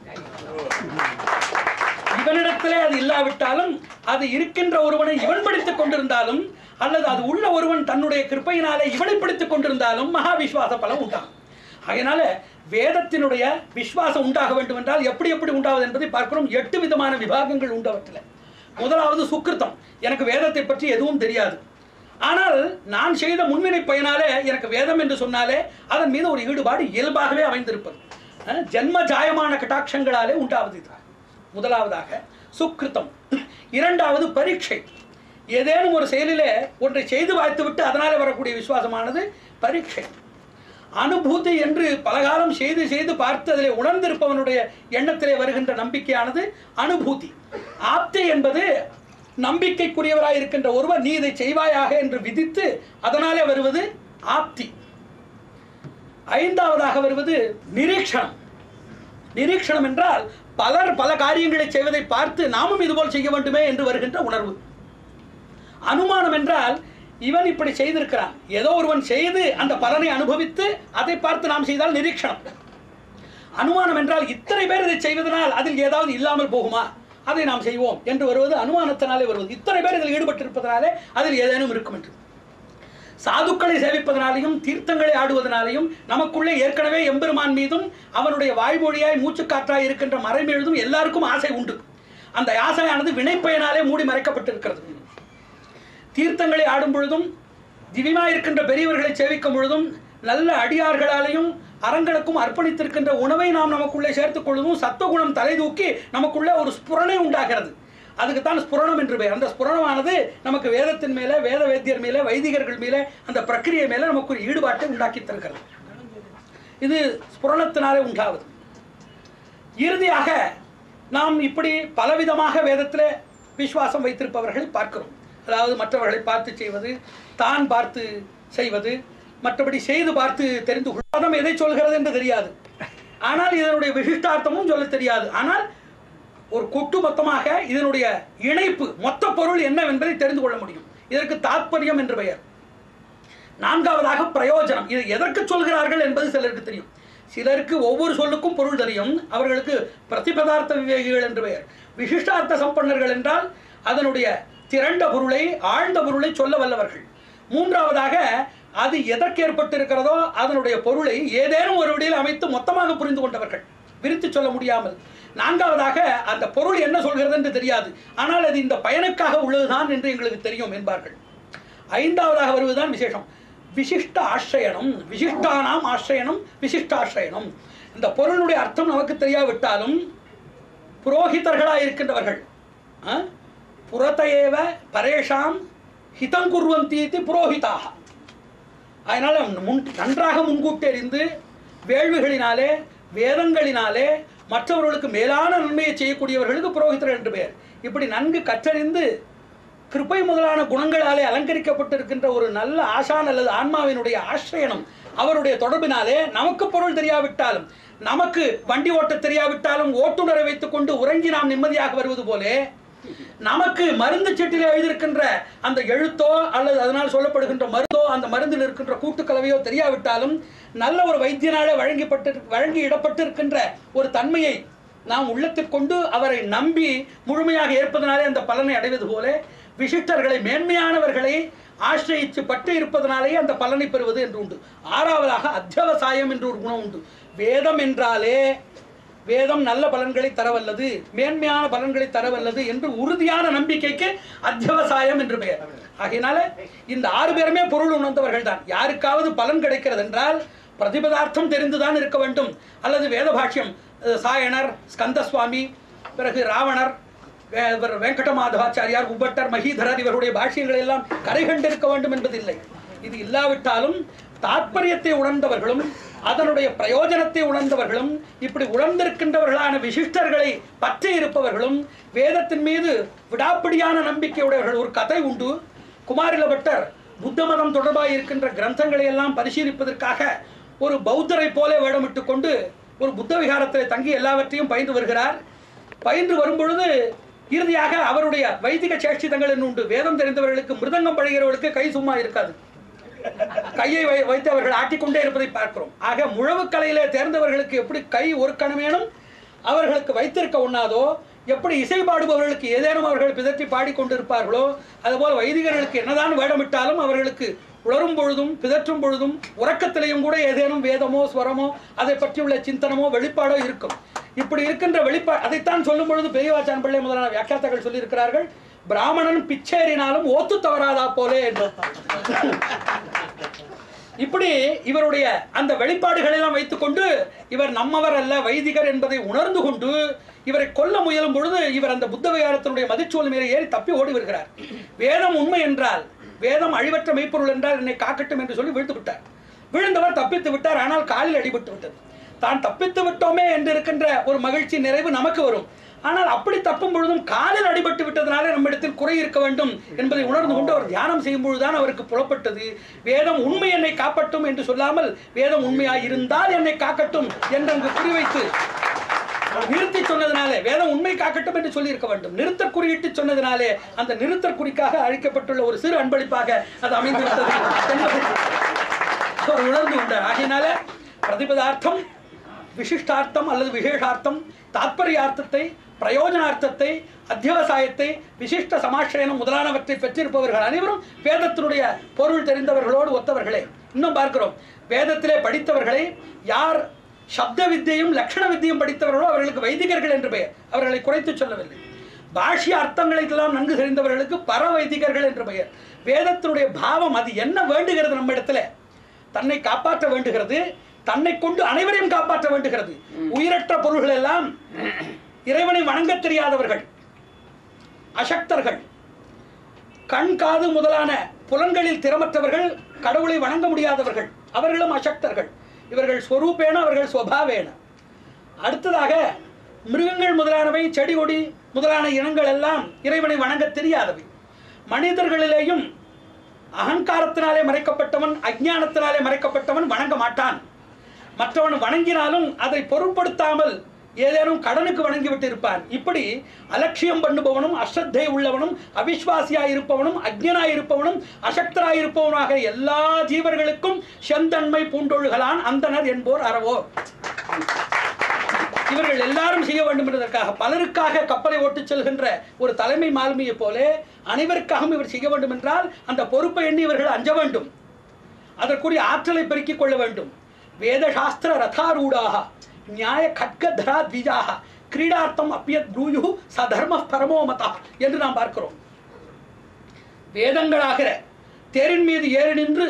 இவனிடத்திலே அது இல்லாவிட்டாலும் அது இருக்கின்ற ஒருவனை இவன் படித்துக் கொண்டிருந்தாலும் அல்லது அது உள்ள ஒருவன் தன்னுடைய கிருப்பையினாலே இவனை பிடித்துக் கொண்டிருந்தாலும் மகா விசுவாச பலம் உண்டாகும் அதனால வேதத்தினுடைய விசுவாசம் உண்டாக வேண்டும் என்றால் எப்படி எப்படி உண்டாவது என்பதை பார்க்கிறோம் எட்டு விதமான விபாகங்கள் உண்டு அவற்றில் முதலாவது சுக்கிருத்தம் எனக்கு வேதத்தை பற்றி எதுவும் தெரியாது ஆனால் நான் செய்த முன்வினை பயனாலே எனக்கு வேதம் என்று சொன்னாலே அதன் மீது ஒரு ஈடுபாடு இயல்பாகவே அமைந்திருப்பது அஹ், ஜென்ம ஜாயமான கட்டாட்சங்களாலே உண்டாவது இது முதலாவதாக சுக்கிருத்தம் இரண்டாவது பரீட்சை ஏதேனும் ஒரு செயலிலே ஒன்றை செய்து பார்த்துவிட்டு அதனாலே வரக்கூடிய விசுவாசமானது பரீட்சை அனுபூதி என்று பலகாலம் செய்து செய்து பார்த்து அதிலே உணர்ந்திருப்பவனுடைய எண்ணத்திலே வருகின்ற நம்பிக்கையானது அனுபூதி ஆப்தி என்பது நம்பிக்கைக்குரியவராய் இருக்கின்ற ஒருவர் நீ இதை செய்வாயாக என்று விதித்து அதனாலே வருவது ஆப்தி ஐந்தாவதாக வருவது நிரீக்ஷணம் நிரீக்ஷணம் என்றால் பலர் பல காரியங்களை செய்வதை பார்த்து நாமும் இதுபோல் செய்ய வேண்டுமே என்று வருகின்ற உணர்வு அனுமானம் என்றால் இவன் இப்படி செய்திருக்கிறான் ஏதோ ஒருவன் செய்து அந்த பலனை அனுபவித்து அதை பார்த்து நாம் செய்தால் நிரீக்ஷணம் அனுமானம் என்றால் இத்தனை பேர் இதை செய்வதனால் அதில் ஏதாவது இல்லாமல் போகுமா அதை நாம் செய்வோம் என்று வருவது அனுமானத்தினாலே வருவது இத்தனை பேர் இதில் ஈடுபட்டிருப்பதனாலே அதில் ஏதேனும் இருக்கும் என்று சாதுக்களை சேவிப்பதனாலையும் தீர்த்தங்களை ஆடுவதனாலையும் நமக்குள்ளே ஏற்கனவே எம்பெருமான் மீதும் அவனுடைய வாய்மொழியாய் மூச்சுக்காற்றாய் இருக்கின்ற மறைமீழுதும் எல்லாருக்கும் ஆசை உண்டு அந்த ஆசையானது வினைப்பயனாலே மூடி மறைக்கப்பட்டிருக்கிறது தீர்த்தங்களை ஆடும் பொழுதும் திவ்யமாய் இருக்கின்ற பெரியவர்களை சேவிக்கும் பொழுதும் நல்ல அடியார்களாலையும் அறங்களுக்கும் அர்ப்பணித்திருக்கின்ற உணவை நாம் நமக்குள்ளே சேர்த்துக் கொள்வதும் சத்துவகுணம் தலை தூக்கி நமக்குள்ளே ஒரு ஸ்புரணை உண்டாகிறது அதுக்குத்தான் ஸ்புரணம் என்று பெயர் அந்த ஸ்புரணமானது நமக்கு வேதத்தின் மேலே வேத வேத்தியர் மேலே வைதிகர்கள் மேலே அந்த பிரக்கிரியை மேலே நமக்கு ஒரு ஈடுபாட்டை உண்டாக்கி தருகிறது இது ஸ்புரணத்தினாலே உண்டாவது இறுதியாக நாம் இப்படி பலவிதமாக வேதத்தில் விசுவாசம் வைத்திருப்பவர்களை பார்க்கிறோம் அதாவது மற்றவர்களை பார்த்து செய்வது தான் பார்த்து செய்வது மற்றபடி செய்து பார்த்து தெரிந்து கொள்வதும் எதை சொல்கிறது என்று தெரியாது ஆனால் இதனுடைய விசிஷ்டார்த்தமும் சொல்ல தெரியாது ஆனால் ஒரு கொட்டு மொத்தமாக இதனுடைய இணைப்பு மொத்த பொருள் என்னவென்பதை தெரிந்து கொள்ள முடியும் இதற்கு தாத்பரியம் என்று பெயர் நான்காவதாக பிரயோஜனம் இது எதற்கு சொல்கிறார்கள் என்பது சிலருக்கு தெரியும் சிலருக்கு ஒவ்வொரு சொல்லுக்கும் பொருள் தெரியும் அவர்களுக்கு பிரதிபதார்த்த விவேகிகள் என்று பெயர் விசிஷ்டார்த்த சம்பன்னர்கள் என்றால் அதனுடைய திரண்ட பொருளை ஆழ்ந்த பொருளை சொல்ல வல்லவர்கள் மூன்றாவதாக அது எதற்கு ஏற்பட்டிருக்கிறதோ அதனுடைய பொருளை ஏதேனும் ஒரு வழியில் அமைத்து மொத்தமாக புரிந்து கொண்டவர்கள் விரித்து சொல்ல முடியாமல் நான்காவதாக அந்த பொருள் என்ன சொல்கிறது என்று தெரியாது ஆனால் அது இந்த பயனுக்காக உள்ளதுதான் என்று எங்களுக்கு தெரியும் என்பார்கள் ஐந்தாவதாக வருவதுதான் விசேஷம் விசிஷ்ட ஆசிரியனம் விசிஷ்டானாம் ஆசிரியனம் விசிஷ்டாசிரியனம் இந்த பொருளுடைய அர்த்தம் நமக்கு தெரியாவிட்டாலும் புரோகிதர்களாக இருக்கின்றவர்கள் ஆ? புறத்தையேவ பரேஷாம் ஹிதம் குர்வந்தி இது புரோஹிதாக அதனால் முன் நன்றாக முன்கூட்டெறிந்து வேள்விகளினாலே வேதங்களினாலே மற்றவர்களுக்கு மேலான நன்மையை செய்யக்கூடியவர்களுக்கு புரோகிதர்கள் என்று பெயர் இப்படி நன்கு கற்றறிந்து கிருப்பை முதலான குணங்களாலே அலங்கரிக்கப்பட்டிருக்கின்ற ஒரு நல்ல ஆசான் அல்லது ஆன்மாவினுடைய ஆசிரியனம் அவருடைய தொடர்பினாலே நமக்கு பொருள் தெரியாவிட்டாலும் நமக்கு வண்டி ஓட்ட தெரியாவிட்டாலும் ஓட்டுநரை வைத்துக்கொண்டு உறங்கி நாம் நிம்மதியாக வருவது போலே நமக்கு மருந்து சீட்டில் எழுதியிருக்கின்ற அந்த எழுத்தோ அல்லது அதனால் சொல்லப்படுகின்ற மருந்தோ அந்த மருந்தில் இருக்கின்ற கூட்டுக்கலவையோ தெரியாவிட்டாலும் நல்ல ஒரு வைத்தியனாலே வழங்கப்பட்டு வழங்கி இடப்பட்டிருக்கின்ற ஒரு தன்மையை நாம் உள்ளத்தில் கொண்டு அவரை நம்பி முழுமையாக ஏற்பதனாலே அந்த பலனை அடைவது போல விசிஷ்டர்களை மேன்மையானவர்களை ஆசிரியித்து பட்டு இருப்பதனாலேயே அந்த பலனை பெறுவது என்று உண்டு ஆறாவதாக அத்தியவசாயம் என்று ஒரு குணம் உண்டு வேதம் என்றாலே வேதம் நல்ல பலன்களை தரவல்லது மேன்மையான பலன்களை தரவல்லது என்று உறுதியான நம்பிக்கைக்கு அத்தியவசாயம் என்று பெயர் ஆகையினால இந்த ஆறு பேருமே பொருள் உணர்ந்தவர்கள் தான் யாருக்காவது பலன் கிடைக்கிறது என்றால் பிரதிபதார்த்தம் தெரிந்துதான் இருக்க வேண்டும் அல்லது வேத பாஷ்யம் அஹ், சாயணர் ஸ்கந்தசுவாமி பிறகு ராவணர் வே- இவர் வெங்கடமாதவாச்சாரியார் உபட்டர் மகீதரர் இவருடைய பாஷ்யங்களை எல்லாம் கரை கண்டிருக்க வேண்டும் என்பதில்லை இது இல்லாவிட்டாலும் தாத்பரியத்தை உணர்ந்தவர்களும் அதனுடைய பிரயோஜனத்தை உணர்ந்தவர்களும் இப்படி உணர்ந்திருக்கின்றவர்களான விசிஷ்டர்களை பற்றி இருப்பவர்களும் வேதத்தின் மீது விடாப்பிடியான நம்பிக்கையுடையவர்கள் ஒரு கதை உண்டு குமாரில பட்டர் புத்த மதம் தொடர்பாக இருக்கின்ற கிரந்தங்களை எல்லாம் பரிசீலிப்பதற்காக ஒரு பௌத்தரை போல வேடமிட்டு கொண்டு ஒரு புத்த விகாரத்தில் தங்கி எல்லாவற்றையும் பயின்று வருகிறார் பயின்று வரும்பொழுது இறுதியாக அவருடைய வைதிக சேஷ்டிதங்கள் என்ன உண்டு வேதம் தெரிந்தவர்களுக்கு மிருதங்கம் பழகிறவர்களுக்கு கை சும்மா இருக்காது கையை வை வைத்து அவர்கள் ஆட்டிக்கொண்டே இருப்பதை பார்க்கிறோம் ஆக முழவு கலையிலே தேர்ந்தவர்களுக்கு எப்படி கை ஒரு கணமேனும் அவர்களுக்கு வைத்திருக்க உண்ணாதோ எப்படி இசை பாடுபவர்களுக்கு ஏதேனும் அவர்கள் பிதற்றி பாடிக்கொண்டிருப்பார்களோ அதுபோல வைதிகர்களுக்கு என்னதான் வேடமிட்டாலும் அவர்களுக்கு உளரும் பொழுதும் பிதற்றும் பொழுதும் உறக்கத்திலையும் கூட ஏதேனும் வேதமோ ஸ்வரமோ அதை பற்றியுள்ள சிந்தனமோ வெளிப்பாடோ இருக்கும் இப்படி இருக்கின்ற வெளிப்பா அதைத்தான் சொல்லும் பொழுது பெரியவாச்சான் பிள்ளை முதலான வியாக்கியாத்தாக்கள் சொல்லியிருக்கிறார்கள் பிராமணன் பிச்சேறினாலும் ஓத்து தவறாதா போலே என்று இப்படி இவருடைய அந்த வெளிப்பாடுகளை எல்லாம் வைத்துக்கொண்டு இவர் நம்மவர் அல்ல வைதிகர் என்பதை உணர்ந்து கொண்டு இவரை கொல்ல முயலும் பொழுது இவர் அந்த புத்த விகாரத்தினுடைய மதிச்சோல் மேலே ஏறி தப்பி ஓடி வருகிறார் வேதம் உண்மை என்றால் வேதம் அழிவற்ற மெய்ப்பொருள் என்றால் என்னை காக்கட்டும் என்று சொல்லி வீழ்த்து விட்டார் விழுந்தவர் தப்பித்து விட்டார் ஆனால் காலில் அடிபட்டு விட்டது தான் தப்பித்து விட்டோமே என்று இருக்கின்ற ஒரு மகிழ்ச்சி நிறைவு நமக்கு வரும் ஆனால் அப்படி தப்பும் பொழுதும் காலில் அடிபட்டு விட்டதனாலே நம்மிடத்தில் குறை இருக்க வேண்டும் என்பதை உணர்ந்து கொண்டு அவர் தியானம் செய்யும் பொழுதுதான் அவருக்கு புலப்பட்டது வேதம் உண்மை என்னை காப்பட்டும் என்று சொல்லாமல் வேதம் உண்மையாய் இருந்தால் என்னை காக்கட்டும் என்று அங்கு குறிவைத்து நிறுத்தி சொன்னதினாலே வேதம் உண்மை காக்கட்டும் என்று சொல்லி இருக்க வேண்டும் நிறுத்த குறியிட்டு சொன்னதினாலே அந்த நிறுத்தற் குறிக்காக அழைக்கப்பட்டுள்ள ஒரு சிறு அன்பளிப்பாக அது அமைந்துவிட்டது என்பதை அவர் உணர்ந்து கொண்டார் ஆகையினால பிரதிபதார்த்தம் விசிஷ்டார்த்தம் அல்லது விசேஷார்த்தம் தாத்பரியார்த்தத்தை பிரயோஜனார்த்தத்தை அத்தியவசாயத்தை விசிஷ்ட சமாஷயனம் முதலானவற்றை பெற்றிருப்பவர்கள் அனைவரும் வேதத்தினுடைய பொருள் தெரிந்தவர்களோடு ஒத்தவர்களே இன்னும் பார்க்கிறோம் வேதத்திலே படித்தவர்களை யார் சப்த வித்தியையும் லட்சண வித்தியும் படித்தவர்களோ அவர்களுக்கு வைதிகர்கள் என்று பெயர் அவர்களை குறைத்து சொல்லவில்லை பாஷ்ய அர்த்தங்களை எல்லாம் நன்கு தெரிந்தவர்களுக்கு பர வைதிகர்கள் என்று பெயர் வேதத்தினுடைய பாவம் அது என்ன வேண்டுகிறது நம்ம இடத்துல தன்னை காப்பாற்ற வேண்டுகிறது தன்னை கொண்டு அனைவரையும் காப்பாற்ற வேண்டுகிறது உயிரற்ற பொருள்கள் எல்லாம் இறைவனை வணங்க தெரியாதவர்கள் அசக்தர்கள் கண் காது முதலான புலன்களில் திறமற்றவர்கள் கடவுளை வணங்க முடியாதவர்கள் அவர்களும் அசக்தர்கள் இவர்கள் ஸ்வரூபேன அவர்கள் ஸ்வபாவேன அடுத்ததாக மிருகங்கள் முதலானவை செடி கொடி முதலான இனங்கள் எல்லாம் இறைவனை வணங்க தெரியாதவை மனிதர்களிலேயும் அகங்காரத்தினாலே மறைக்கப்பட்டவன் அஜ்ஞானத்தினாலே மறைக்கப்பட்டவன் வணங்க மாட்டான் மற்றவன் வணங்கினாலும் அதை பொருட்படுத்தாமல் ஏதேனும் கடனுக்கு வணங்கிவிட்டு இருப்பான் இப்படி அலட்சியம் பண்ணுபவனும் அஸ்ரத்தை உள்ளவனும் அவிஸ்வாசியாய் இருப்பவனும் அக்ஞனாய் இருப்பவனும் அசக்தராய் இருப்பவனாக எல்லா ஜீவர்களுக்கும் செந்தன்மை பூண்டொழுகலான் அந்தனர் என்போர் அறவோர் இவர்கள் எல்லாரும் செய்ய வேண்டும் என்பதற்காக பலருக்காக கப்பலை ஓட்டிச் செல்கின்ற ஒரு தலைமை மாலுமியைப் போல அனைவருக்காகவும் இவர் செய்ய வேண்டும் என்றால் அந்த பொறுப்பை எண்ணி இவர்கள் அஞ்ச வேண்டும் அதற்குரிய ஆற்றலை பெருக்கிக் கொள்ள வேண்டும் வேத சாஸ்திர ரதாரூடாக நியாய கட்கதரா த்விஜாக கிரீடார்த்தம் அப்பியத் ப்ரூயு சதர்ம பரமோ மதா என்று நாம் பார்க்கிறோம் வேதங்களாகிற தேரின் மீது ஏறி நின்று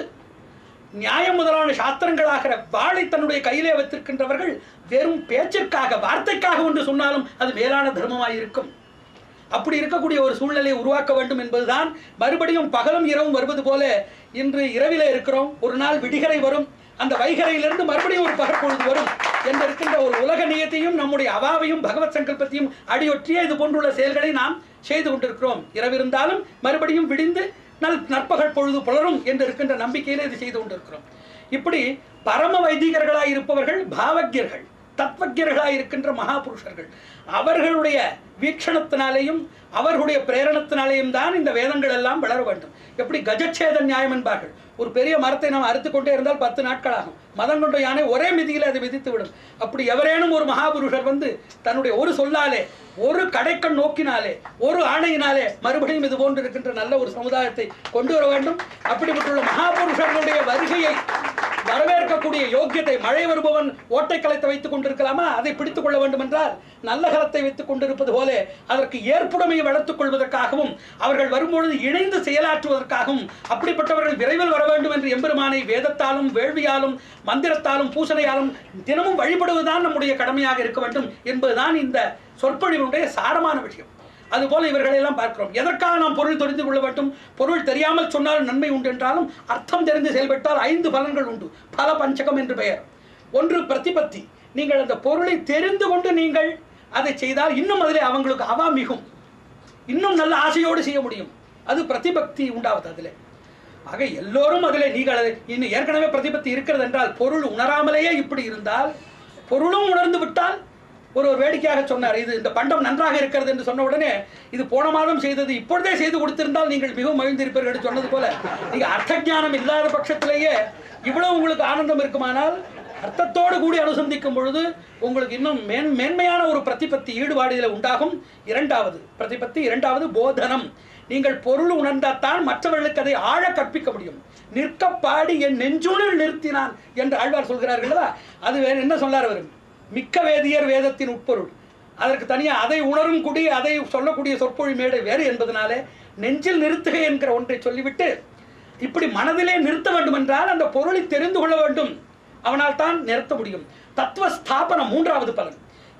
நியாயம் முதலான சாஸ்திரங்களாகிற வாளை தன்னுடைய கையிலே வைத்திருக்கின்றவர்கள் வெறும் பேச்சிற்காக வார்த்தைக்காக ஒன்று சொன்னாலும் அது மேலான தர்மமாய் இருக்கும் அப்படி இருக்கக்கூடிய ஒரு சூழ்நிலையை உருவாக்க வேண்டும் என்பதுதான் மறுபடியும் பகலும் இரவும் வருவது போல இன்று இரவிலே இருக்கிறோம் ஒரு நாள் விடிகரை வரும் அந்த வைகரையிலிருந்து மறுபடியும் ஒரு பகற்பொழுது வரும் என்று இருக்கின்ற ஒரு உலக நியத்தையும் நம்முடைய அவாவையும் பகவத் சங்கல்பத்தையும் அடியொற்றிய இது போன்றுள்ள செயல்களை நாம் செய்து கொண்டிருக்கிறோம் இரவிருந்தாலும் மறுபடியும் விடிந்து நல் நற்பகல் பொழுது புலரும் என்று இருக்கின்ற நம்பிக்கையிலே இது செய்து கொண்டிருக்கிறோம் இப்படி பரம வைதிகர்களாய் இருப்பவர்கள் பாவக்கியர்கள் தத்வக்கியர்களாய் இருக்கின்ற மகாபுருஷர்கள் அவர்களுடைய வீக்ஷணத்தினாலேயும் அவர்களுடைய பிரேரணத்தினாலேயும் தான் இந்த வேதங்கள் எல்லாம் வளர வேண்டும் எப்படி கஜச்சேத நியாயம் என்பார்கள் ஒரு பெரிய மரத்தை நாம் அறுத்து கொண்டே இருந்தால் பத்து நாட்கள் ஆகும் மதம் கொண்ட யானை ஒரே மிதியில் அதை விதித்து விடும் அப்படி எவரேனும் ஒரு மகாபுருஷர் வந்து தன்னுடைய ஒரு சொல்லாலே ஒரு கடைக்கண் நோக்கினாலே ஒரு ஆணையினாலே மறுபடியும் இது போன்று இருக்கின்ற நல்ல ஒரு சமுதாயத்தை கொண்டு வர வேண்டும் அப்படிப்பட்டுள்ள மகாபுருஷர்களுடைய வருகையை வரவேற்கக்கூடிய யோக்கியத்தை மழை வருபவன் ஓட்டை கலத்தை வைத்துக் கொண்டிருக்கலாமா அதை பிடித்துக் கொள்ள வேண்டும் என்றால் நல்ல கலத்தை வைத்துக் கொண்டிருப்பது போல அதற்கு ஏற்புடைமையை வளர்த்துக் கொள்வதற்காகவும் அவர்கள் வரும்பொழுது இணைந்து செயலாற்றுவதற்காகவும் அப்படிப்பட்டவர்கள் விரைவில் வர வேண்டும் என்று எம்பெருமானை வேதத்தாலும் வேள்வியாலும் மந்திரத்தாலும் பூசணையாலும் தினமும் வழிபடுவதுதான் நம்முடைய கடமையாக இருக்க வேண்டும் என்பதுதான் இந்த சொற்பொழிவுடைய சாரமான விஷயம் அதுபோல இவர்களை எல்லாம் பார்க்கிறோம் எதற்காக நாம் பொருள் தெரிந்து கொள்ள வேண்டும் பொருள் தெரியாமல் சொன்னால் நன்மை உண்டு என்றாலும் அர்த்தம் தெரிந்து செயல்பட்டால் ஐந்து பலன்கள் உண்டு பல பஞ்சகம் என்று பெயர் ஒன்று பிரதிபத்தி நீங்கள் அந்த பொருளை தெரிந்து கொண்டு நீங்கள் அதை செய்தால் இன்னும் அதிலே அவங்களுக்கு அவா மிகும் இன்னும் நல்ல ஆசையோடு செய்ய முடியும் அது பிரதிபக்தி உண்டாவது அதிலே ஆக எல்லோரும் அதிலே நீங்கள் அதை இன்னும் ஏற்கனவே பிரதிபத்தி இருக்கிறது என்றால் பொருள் உணராமலேயே இப்படி இருந்தால் பொருளும் உணர்ந்து விட்டால் ஒரு ஒரு வேடிக்கையாக சொன்னார் இது இந்த பண்டம் நன்றாக இருக்கிறது என்று சொன்ன உடனே இது போன மாதம் செய்தது இப்பொழுதே செய்து கொடுத்திருந்தால் நீங்கள் மிகவும் மகிழ்ந்திருப்பீர்கள் என்று சொன்னது போல நீங்க அர்த்த ஞானம் இல்லாத பட்சத்திலேயே இவ்வளவு உங்களுக்கு ஆனந்தம் இருக்குமானால் அர்த்தத்தோடு கூடி அனுசந்திக்கும் பொழுது உங்களுக்கு இன்னும் மேன் மேன்மையான ஒரு பிரதிபத்தி ஈடுபாடு இதில் உண்டாகும் இரண்டாவது பிரதிபத்தி இரண்டாவது போதனம் நீங்கள் பொருள் உணர்ந்தாத்தான் மற்றவர்களுக்கு அதை ஆழ கற்பிக்க முடியும் நிற்க பாடி என் நெஞ்சூனில் நிறுத்தினான் என்று ஆழ்வார் சொல்கிறார்களா அது வேற என்ன சொல்லார் அவர் மிக்க வேதியர் வேதத்தின் உட்பொருள் அதற்கு தனியாக அதை உணரும் குடி அதை சொல்லக்கூடிய சொற்பொழி மேடை வேறு என்பதனாலே நெஞ்சில் நிறுத்துக என்கிற ஒன்றை சொல்லிவிட்டு இப்படி மனதிலே நிறுத்த வேண்டும் என்றால் அந்த பொருளை தெரிந்து கொள்ள வேண்டும் அவனால் தான் நிறுத்த முடியும் தத்துவ ஸ்தாபனம் மூன்றாவது பலன்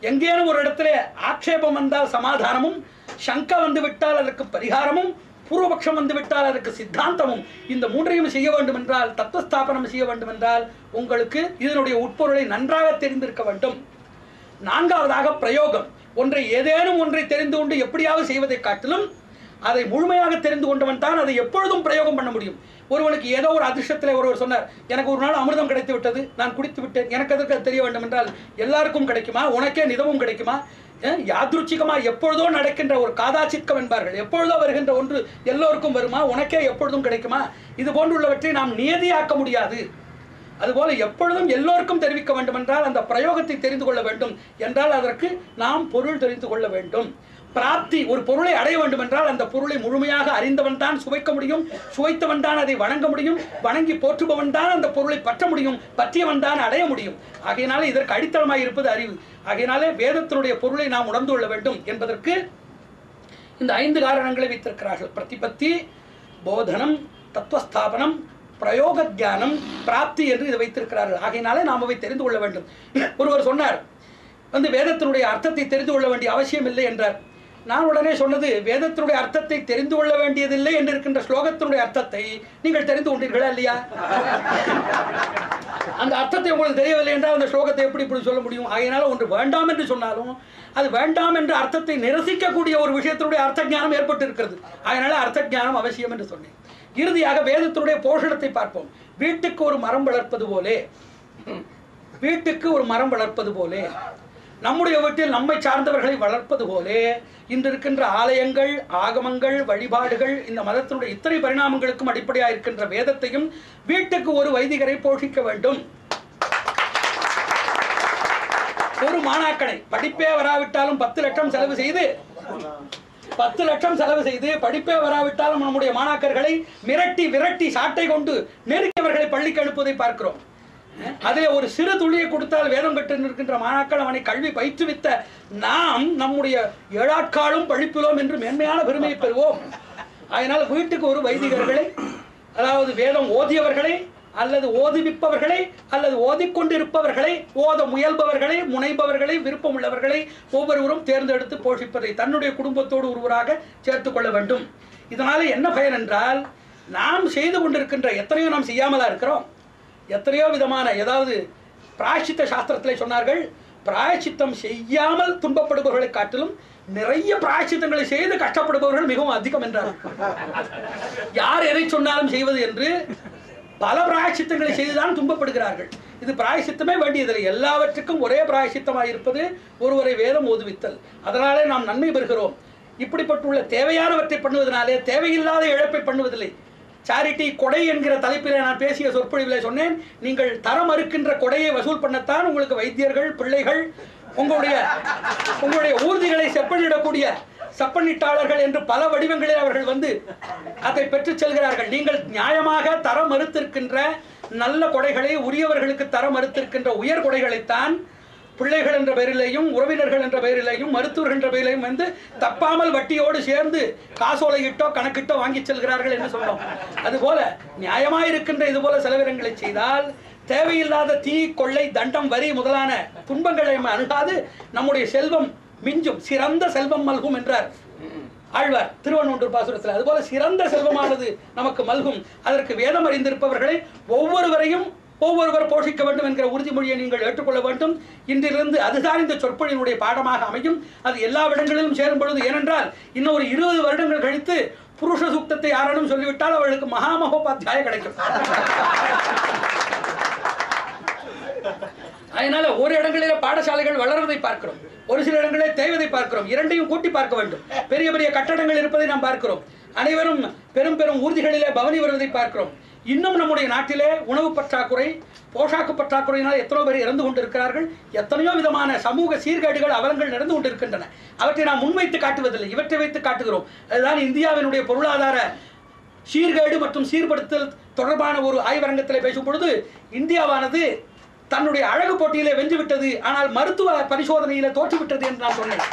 எங்கேனும் ஒரு இடத்துல ஆக்ஷேபம் வந்தால் சமாதானமும் சங்க வந்து விட்டால் அதற்கு பரிகாரமும் பூர்வபக்ஷம் வந்து விட்டால் அதற்கு சித்தாந்தமும் இந்த மூன்றையும் செய்ய வேண்டும் என்றால் தத்துவஸ்தாபனம் செய்ய வேண்டும் என்றால் உங்களுக்கு இதனுடைய உட்பொருளை நன்றாக தெரிந்திருக்க வேண்டும் நான்காவதாக பிரயோகம் ஒன்றை ஏதேனும் ஒன்றை தெரிந்து கொண்டு எப்படியாவது செய்வதை காட்டிலும் அதை முழுமையாக தெரிந்து கொண்டவன் தான் அதை எப்பொழுதும் பிரயோகம் பண்ண முடியும் ஒருவனுக்கு ஏதோ ஒரு அதிர்ஷ்டத்தில் ஒருவர் சொன்னார் எனக்கு ஒரு நாள் அமிர்தம் கிடைத்து விட்டது நான் குடித்து விட்டேன் எனக்கு எதற்கு அது தெரிய வேண்டும் என்றால் எல்லாருக்கும் கிடைக்குமா உனக்கே நிதமும் கிடைக்குமா அஹ், யாதృச்சிகமா எப்பொழுதோ நடக்கின்ற ஒரு காதாச்சித்கம் என்பார்கள் எப்பொழுதோ வருகின்ற ஒன்று எல்லோருக்கும் வருமா உனக்கே எப்பொழுதும் கிடைக்குமா இது போன்றுள்ளவற்றை நாம் நியதியாக்க முடியாது அதுபோல எப்பொழுதும் எல்லோருக்கும் தெரிவிக்க வேண்டும் என்றால் அந்த பிரயோகத்தை தெரிந்து கொள்ள வேண்டும் என்றால் அதற்கு நாம் பொருள் தெரிந்து கொள்ள வேண்டும் பிராப்தி ஒரு பொருளை அடைய வேண்டும் என்றால் அந்த பொருளை முழுமையாக அறிந்தவன் தான் சுவைக்க முடியும் சுவைத்தவன் தான் அதை வணங்க முடியும் வணங்கி போற்றுபவன் தான் அந்த பொருளை பற்ற முடியும் பற்றியவன் தான் அடைய முடியும் ஆகையினாலே இதற்கு அடித்தளமாக இருப்பது அறிவு ஆகையினாலே வேதத்தினுடைய பொருளை நாம் உணர்ந்து கொள்ள வேண்டும் என்பதற்கு இந்த ஐந்து காரணங்களை வைத்திருக்கிறார்கள் பிரதிபத்தி போதனம் தத்துவஸ்தாபனம் பிரயோக தியானம் பிராப்தி என்று இதை வைத்திருக்கிறார்கள் ஆகையினாலே நாம் அவை தெரிந்து கொள்ள வேண்டும் ஒருவர் சொன்னார் வந்து வேதத்தினுடைய அர்த்தத்தை தெரிந்து கொள்ள வேண்டிய அவசியம் இல்லை என்றார் நான் உடனே சொன்னது வேதத்தினுடைய அர்த்தத்தை தெரிந்து கொள்ள வேண்டியதில்லை என்று இருக்கின்ற ஸ்லோகத்தினுடைய அர்த்தத்தை நீங்கள் தெரிந்து கொண்டீர்களா இல்லையா அந்த அர்த்தத்தை உங்களுக்கு தெரியவில்லை என்றால் அந்த ஸ்லோகத்தை எப்படி இப்படி சொல்ல முடியும் ஆகையினால ஒன்று வேண்டாம் என்று சொன்னாலும் அது வேண்டாம் என்ற அர்த்தத்தை நிரசிக்கக்கூடிய ஒரு விஷயத்தினுடைய அர்த்த ஞானம் ஏற்பட்டு இருக்கிறது அதனால அர்த்த ஞானம் அவசியம் என்று சொன்னேன் இறுதியாக வேதத்தினுடைய போஷணத்தை பார்ப்போம் வீட்டுக்கு ஒரு மரம் வளர்ப்பது போலே வீட்டுக்கு ஒரு மரம் வளர்ப்பது போலே நம்முடைய வீட்டில் நம்மை சார்ந்தவர்களை வளர்ப்பது போலே இன்று இருக்கின்ற ஆலயங்கள் ஆகமங்கள் வழிபாடுகள் இந்த மதத்தினுடைய இத்தனை பரிணாமங்களுக்கும் அடிப்படையாக இருக்கின்ற வேதத்தையும் வீட்டுக்கு ஒரு வைதிகரை போஷிக்க வேண்டும் ஒரு மாணாக்கனை படிப்பே வராவிட்டாலும் பத்து லட்சம் செலவு செய்து பத்து லட்சம் செலவு செய்து படிப்பே வராவிட்டாலும் நம்முடைய மாணாக்கர்களை மிரட்டி விரட்டி சாட்டை கொண்டு நெருங்கியவர்களை பள்ளிக்கு அனுப்புவதை பார்க்கிறோம் அதிலே ஒரு சிறு துளியை கொடுத்தால் வேதம் கற்று நிற்கின்ற மாணாக்கள் அவனை கல்வி பயிற்றுவித்த நாம் நம்முடைய ஏழாட்காலும் பழிப்பிலோம் என்று மேன்மையான பெருமையை பெறுவோம் அதனால் வீட்டுக்கு ஒரு வைதிகர்களை அதாவது வேதம் ஓதியவர்களை அல்லது ஓதுவிப்பவர்களை அல்லது ஓதிக்கொண்டிருப்பவர்களை ஓத முயல்பவர்களை முனைபவர்களை விருப்பம் உள்ளவர்களை ஒவ்வொருவரும் தேர்ந்தெடுத்து போஷிப்பதை தன்னுடைய குடும்பத்தோடு ஒருவராக சேர்த்துக் கொள்ள வேண்டும் இதனால என்ன பயன் என்றால் நாம் செய்து கொண்டிருக்கின்ற எத்தனையோ நாம் செய்யாமலா இருக்கிறோம் எத்தனையோ விதமான ஏதாவது பிராயச்சித்த சாஸ்திரத்திலே சொன்னார்கள் பிராயச்சித்தம் செய்யாமல் துன்பப்படுபவர்களை காட்டிலும் நிறைய பிராயச்சித்தங்களை செய்து கஷ்டப்படுபவர்கள் மிகவும் அதிகம் என்றார் யார் எதை சொன்னாலும் செய்வது என்று பல பிராயச்சித்தங்களை செய்துதான் துன்பப்படுகிறார்கள் இது பிராயசித்தமே வேண்டியதில்லை எல்லாவற்றுக்கும் ஒரே பிராயசித்தமாக இருப்பது ஒருவரை வேதம் ஓதுவித்தல் அதனாலே நாம் நன்மை பெறுகிறோம் இப்படிப்பட்டுள்ள தேவையானவற்றை பண்ணுவதனாலே தேவையில்லாத இழப்பை பண்ணுவதில்லை சாரிட்டி கொடை என்கிற தலைப்பிலே நான் பேசிய சொற்பொழிவிலே சொன்னேன் நீங்கள் தரம் மறுக்கின்ற கொடையை வசூல் பண்ணத்தான் உங்களுக்கு வைத்தியர்கள் பிள்ளைகள் உங்களுடைய உங்களுடைய ஊர்திகளை செப்பனிடக்கூடிய செப்பனிட்டாளர்கள் என்று பல வடிவங்களில் அவர்கள் வந்து அதை பெற்றுச் செல்கிறார்கள் நீங்கள் நியாயமாக தரம் மறுத்திருக்கின்ற நல்ல கொடைகளை உரியவர்களுக்கு தரம் மறுத்திருக்கின்ற உயர் கொடைகளைத்தான் பிள்ளைகள் என்ற பெயரிலேயும் உறவினர்கள் என்ற பெயரிலேயும் மருத்துவர்கள் என்ற பெயரிலேயும் வந்து தப்பாமல் வட்டியோடு சேர்ந்து காசோலையிட்டோ கணக்கிட்டோ வாங்கி செல்கிறார்கள் என்று சொன்னோம் அதுபோல நியாயமாய் இருக்கின்ற இது போல செலவினங்களை செய்தால் தேவையில்லாத தீ கொள்ளை தண்டம் வரி முதலான துன்பங்களை நம்ம அணுகாது நம்முடைய செல்வம் மிஞ்சும் சிறந்த செல்வம் மல்கும் என்றார் ஆழ்வார் திருவண்ணூர் பாசுரத்தில் அதுபோல சிறந்த செல்வமானது நமக்கு மல்கும் அதற்கு வேதம் அறிந்திருப்பவர்களை ஒவ்வொருவரையும் ஒவ்வொருவர் போஷிக்க வேண்டும் என்கிற உறுதிமொழியை நீங்கள் ஏற்றுக்கொள்ள வேண்டும் இன்றிலிருந்து அதுதான் இந்த சொற்பொழியினுடைய பாடமாக அமையும் அது எல்லா இடங்களிலும் சேரும் பொழுது ஏனென்றால் இன்னும் ஒரு இருபது வருடங்கள் கழித்து புருஷ சூக்தத்தை யாரேனும் சொல்லிவிட்டால் அவர்களுக்கு மகாமகோபாத்தியாய கிடைக்கும் அதனால ஒரு இடங்களிலே பாடசாலைகள் வளர்வதை பார்க்கிறோம் ஒரு சில இடங்களிலே தேய்வதை பார்க்கிறோம் இரண்டையும் கூட்டி பார்க்க வேண்டும் பெரிய பெரிய கட்டடங்கள் இருப்பதை நாம் பார்க்கிறோம் அனைவரும் பெரும் பெரும் ஊர்திகளிலே பவனி வருவதை பார்க்கிறோம் இன்னும் நம்முடைய நாட்டிலே உணவு பற்றாக்குறை போஷாக்கு பற்றாக்குறையினால் எத்தனையோ பேர் இறந்து கொண்டிருக்கிறார்கள் எத்தனையோ விதமான சமூக சீர்கேடுகள் அவலங்கள் நடந்து கொண்டிருக்கின்றன அவற்றை நாம் முன்வைத்து காட்டுவதில்லை இவற்றை வைத்து காட்டுகிறோம் அதுதான் இந்தியாவினுடைய பொருளாதார சீர்கேடு மற்றும் சீர்படுத்தல் தொடர்பான ஒரு ஆய்வரங்கத்தில் பேசும் பொழுது இந்தியாவானது தன்னுடைய அழகு போட்டியிலே வென்று விட்டது ஆனால் மருத்துவ பரிசோதனையில தோற்றுவிட்டது என்று நான் சொன்னேன்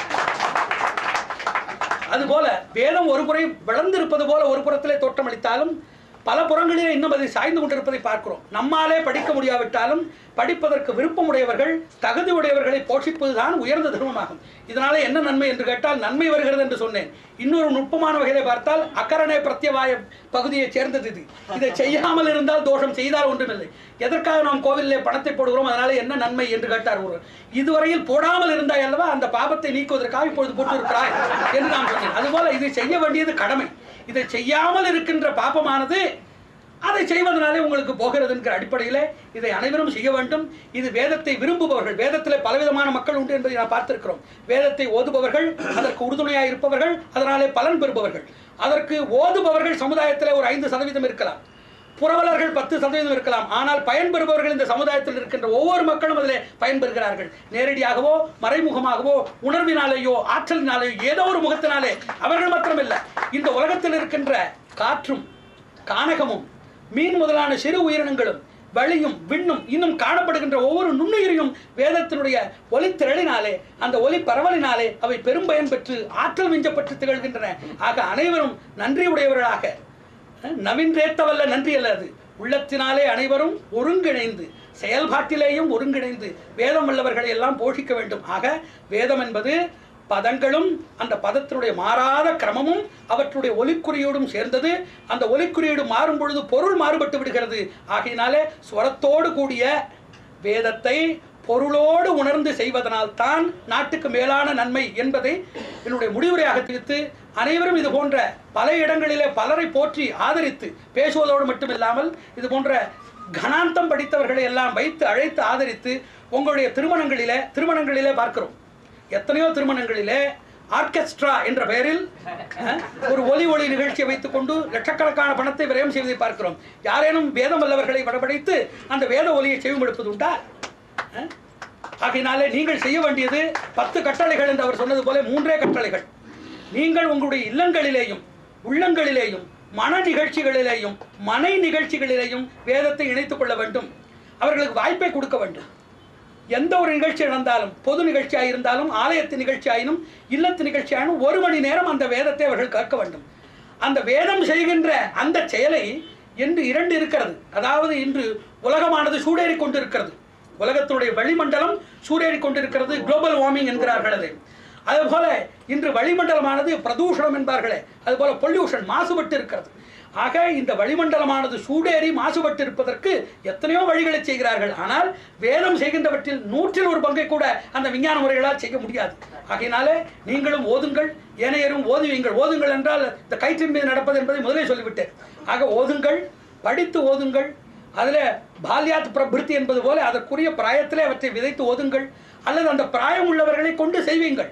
அதுபோல வேதம் ஒரு முறை வளர்ந்திருப்பது போல ஒரு புறத்திலே தோற்றமளித்தாலும் பல புறங்களிலே இன்னும் அதை சாய்ந்து கொண்டிருப்பதை பார்க்கிறோம் நம்மாலே படிக்க முடியாவிட்டாலும் படிப்பதற்கு விருப்பமுடையவர்கள் தகுதி உடையவர்களை போஷிப்பதுதான் உயர்ந்த தர்மமாகும் இதனால என்ன நன்மை என்று கேட்டால் நன்மை வருகிறது என்று சொன்னேன் இன்னொரு நுட்பமான வகையிலே பார்த்தால் அக்கரணை பிரத்யவாய பகுதியைச் சேர்ந்தது இது இதை செய்யாமல் இருந்தால் தோஷம் செய்தால் ஒன்றுமில்லை எதற்காக நாம் கோவிலிலே பணத்தை போடுகிறோம் அதனால என்ன நன்மை என்று கேட்டார் ஒருவர் இதுவரையில் போடாமல் இருந்தாய் அல்லவா அந்த பாபத்தை நீக்குவதற்காக இப்பொழுது போட்டு இருக்கிறாய் என்று நான் சொன்னேன் அதுபோல இதை செய்ய வேண்டியது கடமை இதை செய்யாமல் இருக்கின்ற பாபமானது அதை செய்வதனாலே உங்களுக்கு போகிறது என்கிற அடிப்படையில் இதை அனைவரும் செய்ய வேண்டும் இது வேதத்தை விரும்புபவர்கள் வேதத்தில் பலவிதமான மக்கள் உண்டு என்பதை நான் பார்த்திருக்கிறோம் வேதத்தை ஓதுபவர்கள் அதற்கு உறுதுணையாக இருப்பவர்கள் அதனாலே பலன் பெறுபவர்கள் அதற்கு ஓதுபவர்கள் சமுதாயத்தில் ஒரு ஐந்து சதவீதம் இருக்கலாம் புரவலர்கள் பத்து சதவீதம் இருக்கலாம் ஆனால் பயன்பெறுபவர்கள் இந்த சமுதாயத்தில் இருக்கின்ற ஒவ்வொரு மக்களும் அதில் பயன்பெறுகிறார்கள் நேரடியாகவோ மறைமுகமாகவோ உணர்வினாலேயோ ஆற்றலினாலேயோ ஏதோ ஒரு முகத்தினாலே அவர்கள் மாத்திரமில்லை இந்த உலகத்தில் இருக்கின்ற காற்றும் கானகமும் மீன் முதலான சிறு உயிரினங்களும் வழியும் விண்ணும் இன்னும் காணப்படுகின்ற ஒவ்வொரு நுண்ணுயிரையும் வேதத்தினுடைய ஒலித்திரளினாலே அந்த ஒலி பரவலினாலே அவை பெரும் பயன் பெற்று ஆற்றல் மிஞ்சப்பட்டு திகழ்கின்றன ஆக அனைவரும் நன்றி உடையவர்களாக நவீன் ரேத்தவல்ல நன்றி அல்ல அது உள்ளத்தினாலே அனைவரும் ஒருங்கிணைந்து செயல்பாட்டிலேயும் ஒருங்கிணைந்து வேதம் வல்லவர்களை எல்லாம் போஷிக்க வேண்டும் ஆக வேதம் என்பது பதங்களும் அந்த பதத்தினுடைய மாறாத கிரமமும் அவற்றுடைய ஒலிக்குறியோடும் சேர்ந்தது அந்த ஒலிக்குறியீடு மாறும் பொழுது பொருள் மாறுபட்டு விடுகிறது ஆகையினாலே ஸ்வரத்தோடு கூடிய வேதத்தை பொருளோடு உணர்ந்து செய்வதனால் தான் நாட்டுக்கு மேலான நன்மை என்பதை என்னுடைய முடிவுரையாக தெரிவித்து அனைவரும் இது போன்ற பல இடங்களிலே பலரை போற்றி ஆதரித்து பேசுவதோடு மட்டுமில்லாமல் இது போன்ற கணாந்தம் படித்தவர்களை எல்லாம் வைத்து அழைத்து ஆதரித்து உங்களுடைய திருமணங்களிலே திருமணங்களிலே பார்க்கிறோம் எத்தனையோ திருமணங்களிலே ஆர்கெஸ்ட்ரா என்ற பெயரில் அஹ், ஒரு ஒலி ஒளி நிகழ்ச்சியை வைத்துக்கொண்டு லட்சக்கணக்கான பணத்தை விரயம் செய்வதை பார்க்கிறோம் யாரேனும் வேதம் வல்லவர்களை வடபடைத்து அந்த வேத ஒலியை செவிமடுப்பது உண்டா அஹ்? ஆகையினாலே நீங்கள் செய்ய வேண்டியது பத்து கட்டளைகள் என்று அவர் சொன்னது போல மூன்றே கட்டளைகள் நீங்கள் உங்களுடைய இல்லங்களிலேயும் உள்ளங்களிலேயும் மன நிகழ்ச்சிகளிலேயும் மனை நிகழ்ச்சிகளிலேயும் வேதத்தை இணைத்துக் கொள்ள வேண்டும் அவர்களுக்கு வாய்ப்பை கொடுக்க வேண்டும் எந்த ஒரு நிகழ்ச்சி நடந்தாலும் பொது நிகழ்ச்சியாக இருந்தாலும் ஆலயத்து நிகழ்ச்சி ஆயினும் இல்லத்து நிகழ்ச்சி ஆயினும் ஒரு மணி நேரம் அந்த வேதத்தை அவர்கள் கேட்க வேண்டும் அந்த வேதம் செய்கின்ற அந்த செயலை இன்று இரண்டு இருக்கிறது அதாவது இன்று உலகமானது சூடேறி கொண்டிருக்கிறது உலகத்தினுடைய வளிமண்டலம் சூடேறி கொண்டிருக்கிறது குளோபல் வார்மிங் என்கிறார்கள் அதை அதுபோல இன்று வளிமண்டலமானது பிரதூஷணம் என்பார்களே அதுபோல பொல்யூஷன் மாசுபட்டு இருக்கிறது ஆக இந்த வளிமண்டலமானது சூடேறி மாசுபட்டு இருப்பதற்கு எத்தனையோ வழிகளை செய்கிறார்கள் ஆனால் வேதம் செய்கின்றவற்றில் நூற்றில் ஒரு பங்கை கூட அந்த விஞ்ஞான முறைகளால் செய்ய முடியாது ஆகையினாலே நீங்களும் ஓதுங்கள் ஏனையரும் ஓதுவீங்கள் ஓதுங்கள் என்றால் இந்த கயிற்றின் மீது நடப்பது என்பதை முதலே சொல்லிவிட்டேன் ஆக ஓதுங்கள் படித்து ஓதுங்கள் அதில் பால்யாத் பிரபிருத்தி என்பது போல அதற்குரிய பிராயத்திலே அவற்றை விதைத்து ஓதுங்கள் அல்லது அந்த பிராயம் உள்ளவர்களை கொண்டு செய்வீங்கள்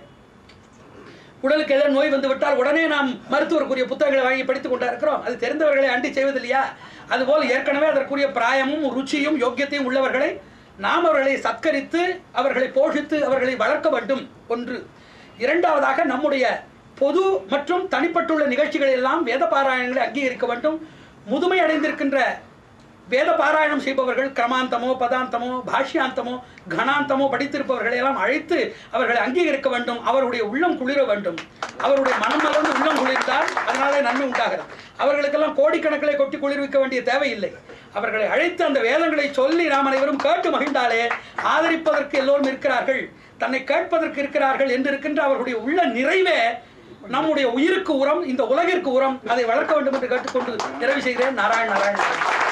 உடலுக்கு ஏதோ நோய் வந்து விட்டால் உடனே நாம் மருத்துவருக்குரிய புத்தகங்களை வாங்கி படித்துக் கொண்டா இருக்கிறோம் அது தெரிந்தவர்களை அண்டி செய்வதில்லையா அதுபோல் ஏற்கனவே அதற்குரிய பிராயமும் ருச்சியும் யோக்கியத்தையும் உள்ளவர்களை நாம் அவர்களை சத்கரித்து அவர்களை போஷித்து அவர்களை வளர்க்க வேண்டும் ஒன்று இரண்டாவதாக நம்முடைய பொது மற்றும் தனிப்பட்டுள்ள நிகழ்ச்சிகள் எல்லாம் வேத பாராயணங்களை அங்கீகரிக்க வேண்டும் முதுமை அடைந்திருக்கின்ற வேத பாராயணம் செய்பவர்கள் கிரமாந்தமோ பதாந்தமோ பாஷ்யாந்தமோ கணாந்தமோ படித்திருப்பவர்களை எல்லாம் அழைத்து அவர்களை அங்கீகரிக்க வேண்டும் அவருடைய உள்ளம் குளிர வேண்டும் அவருடைய மனம் மலர்ந்து உள்ளம் குளிர்ந்தால் அதனாலே நன்மை உண்டாகிறது அவர்களுக்கெல்லாம் கோடிக்கணக்கிலே கொட்டி குளிர்விக்க வேண்டிய தேவையில்லை அவர்களை அழைத்து அந்த வேதங்களை சொல்லி நாம் அனைவரும் கேட்டு மகிழ்ந்தாலே ஆதரிப்பதற்கு எல்லோரும் இருக்கிறார்கள் தன்னை கேட்பதற்கு இருக்கிறார்கள் என்று இருக்கின்ற அவர்களுடைய உள்ள நிறைவே நம்முடைய உயிருக்கு உரம் இந்த உலகிற்கு உரம் அதை வளர்க்க வேண்டும் என்று கேட்டுக்கொண்டு நிறைவு செய்கிறேன் நாராயண் நாராயண்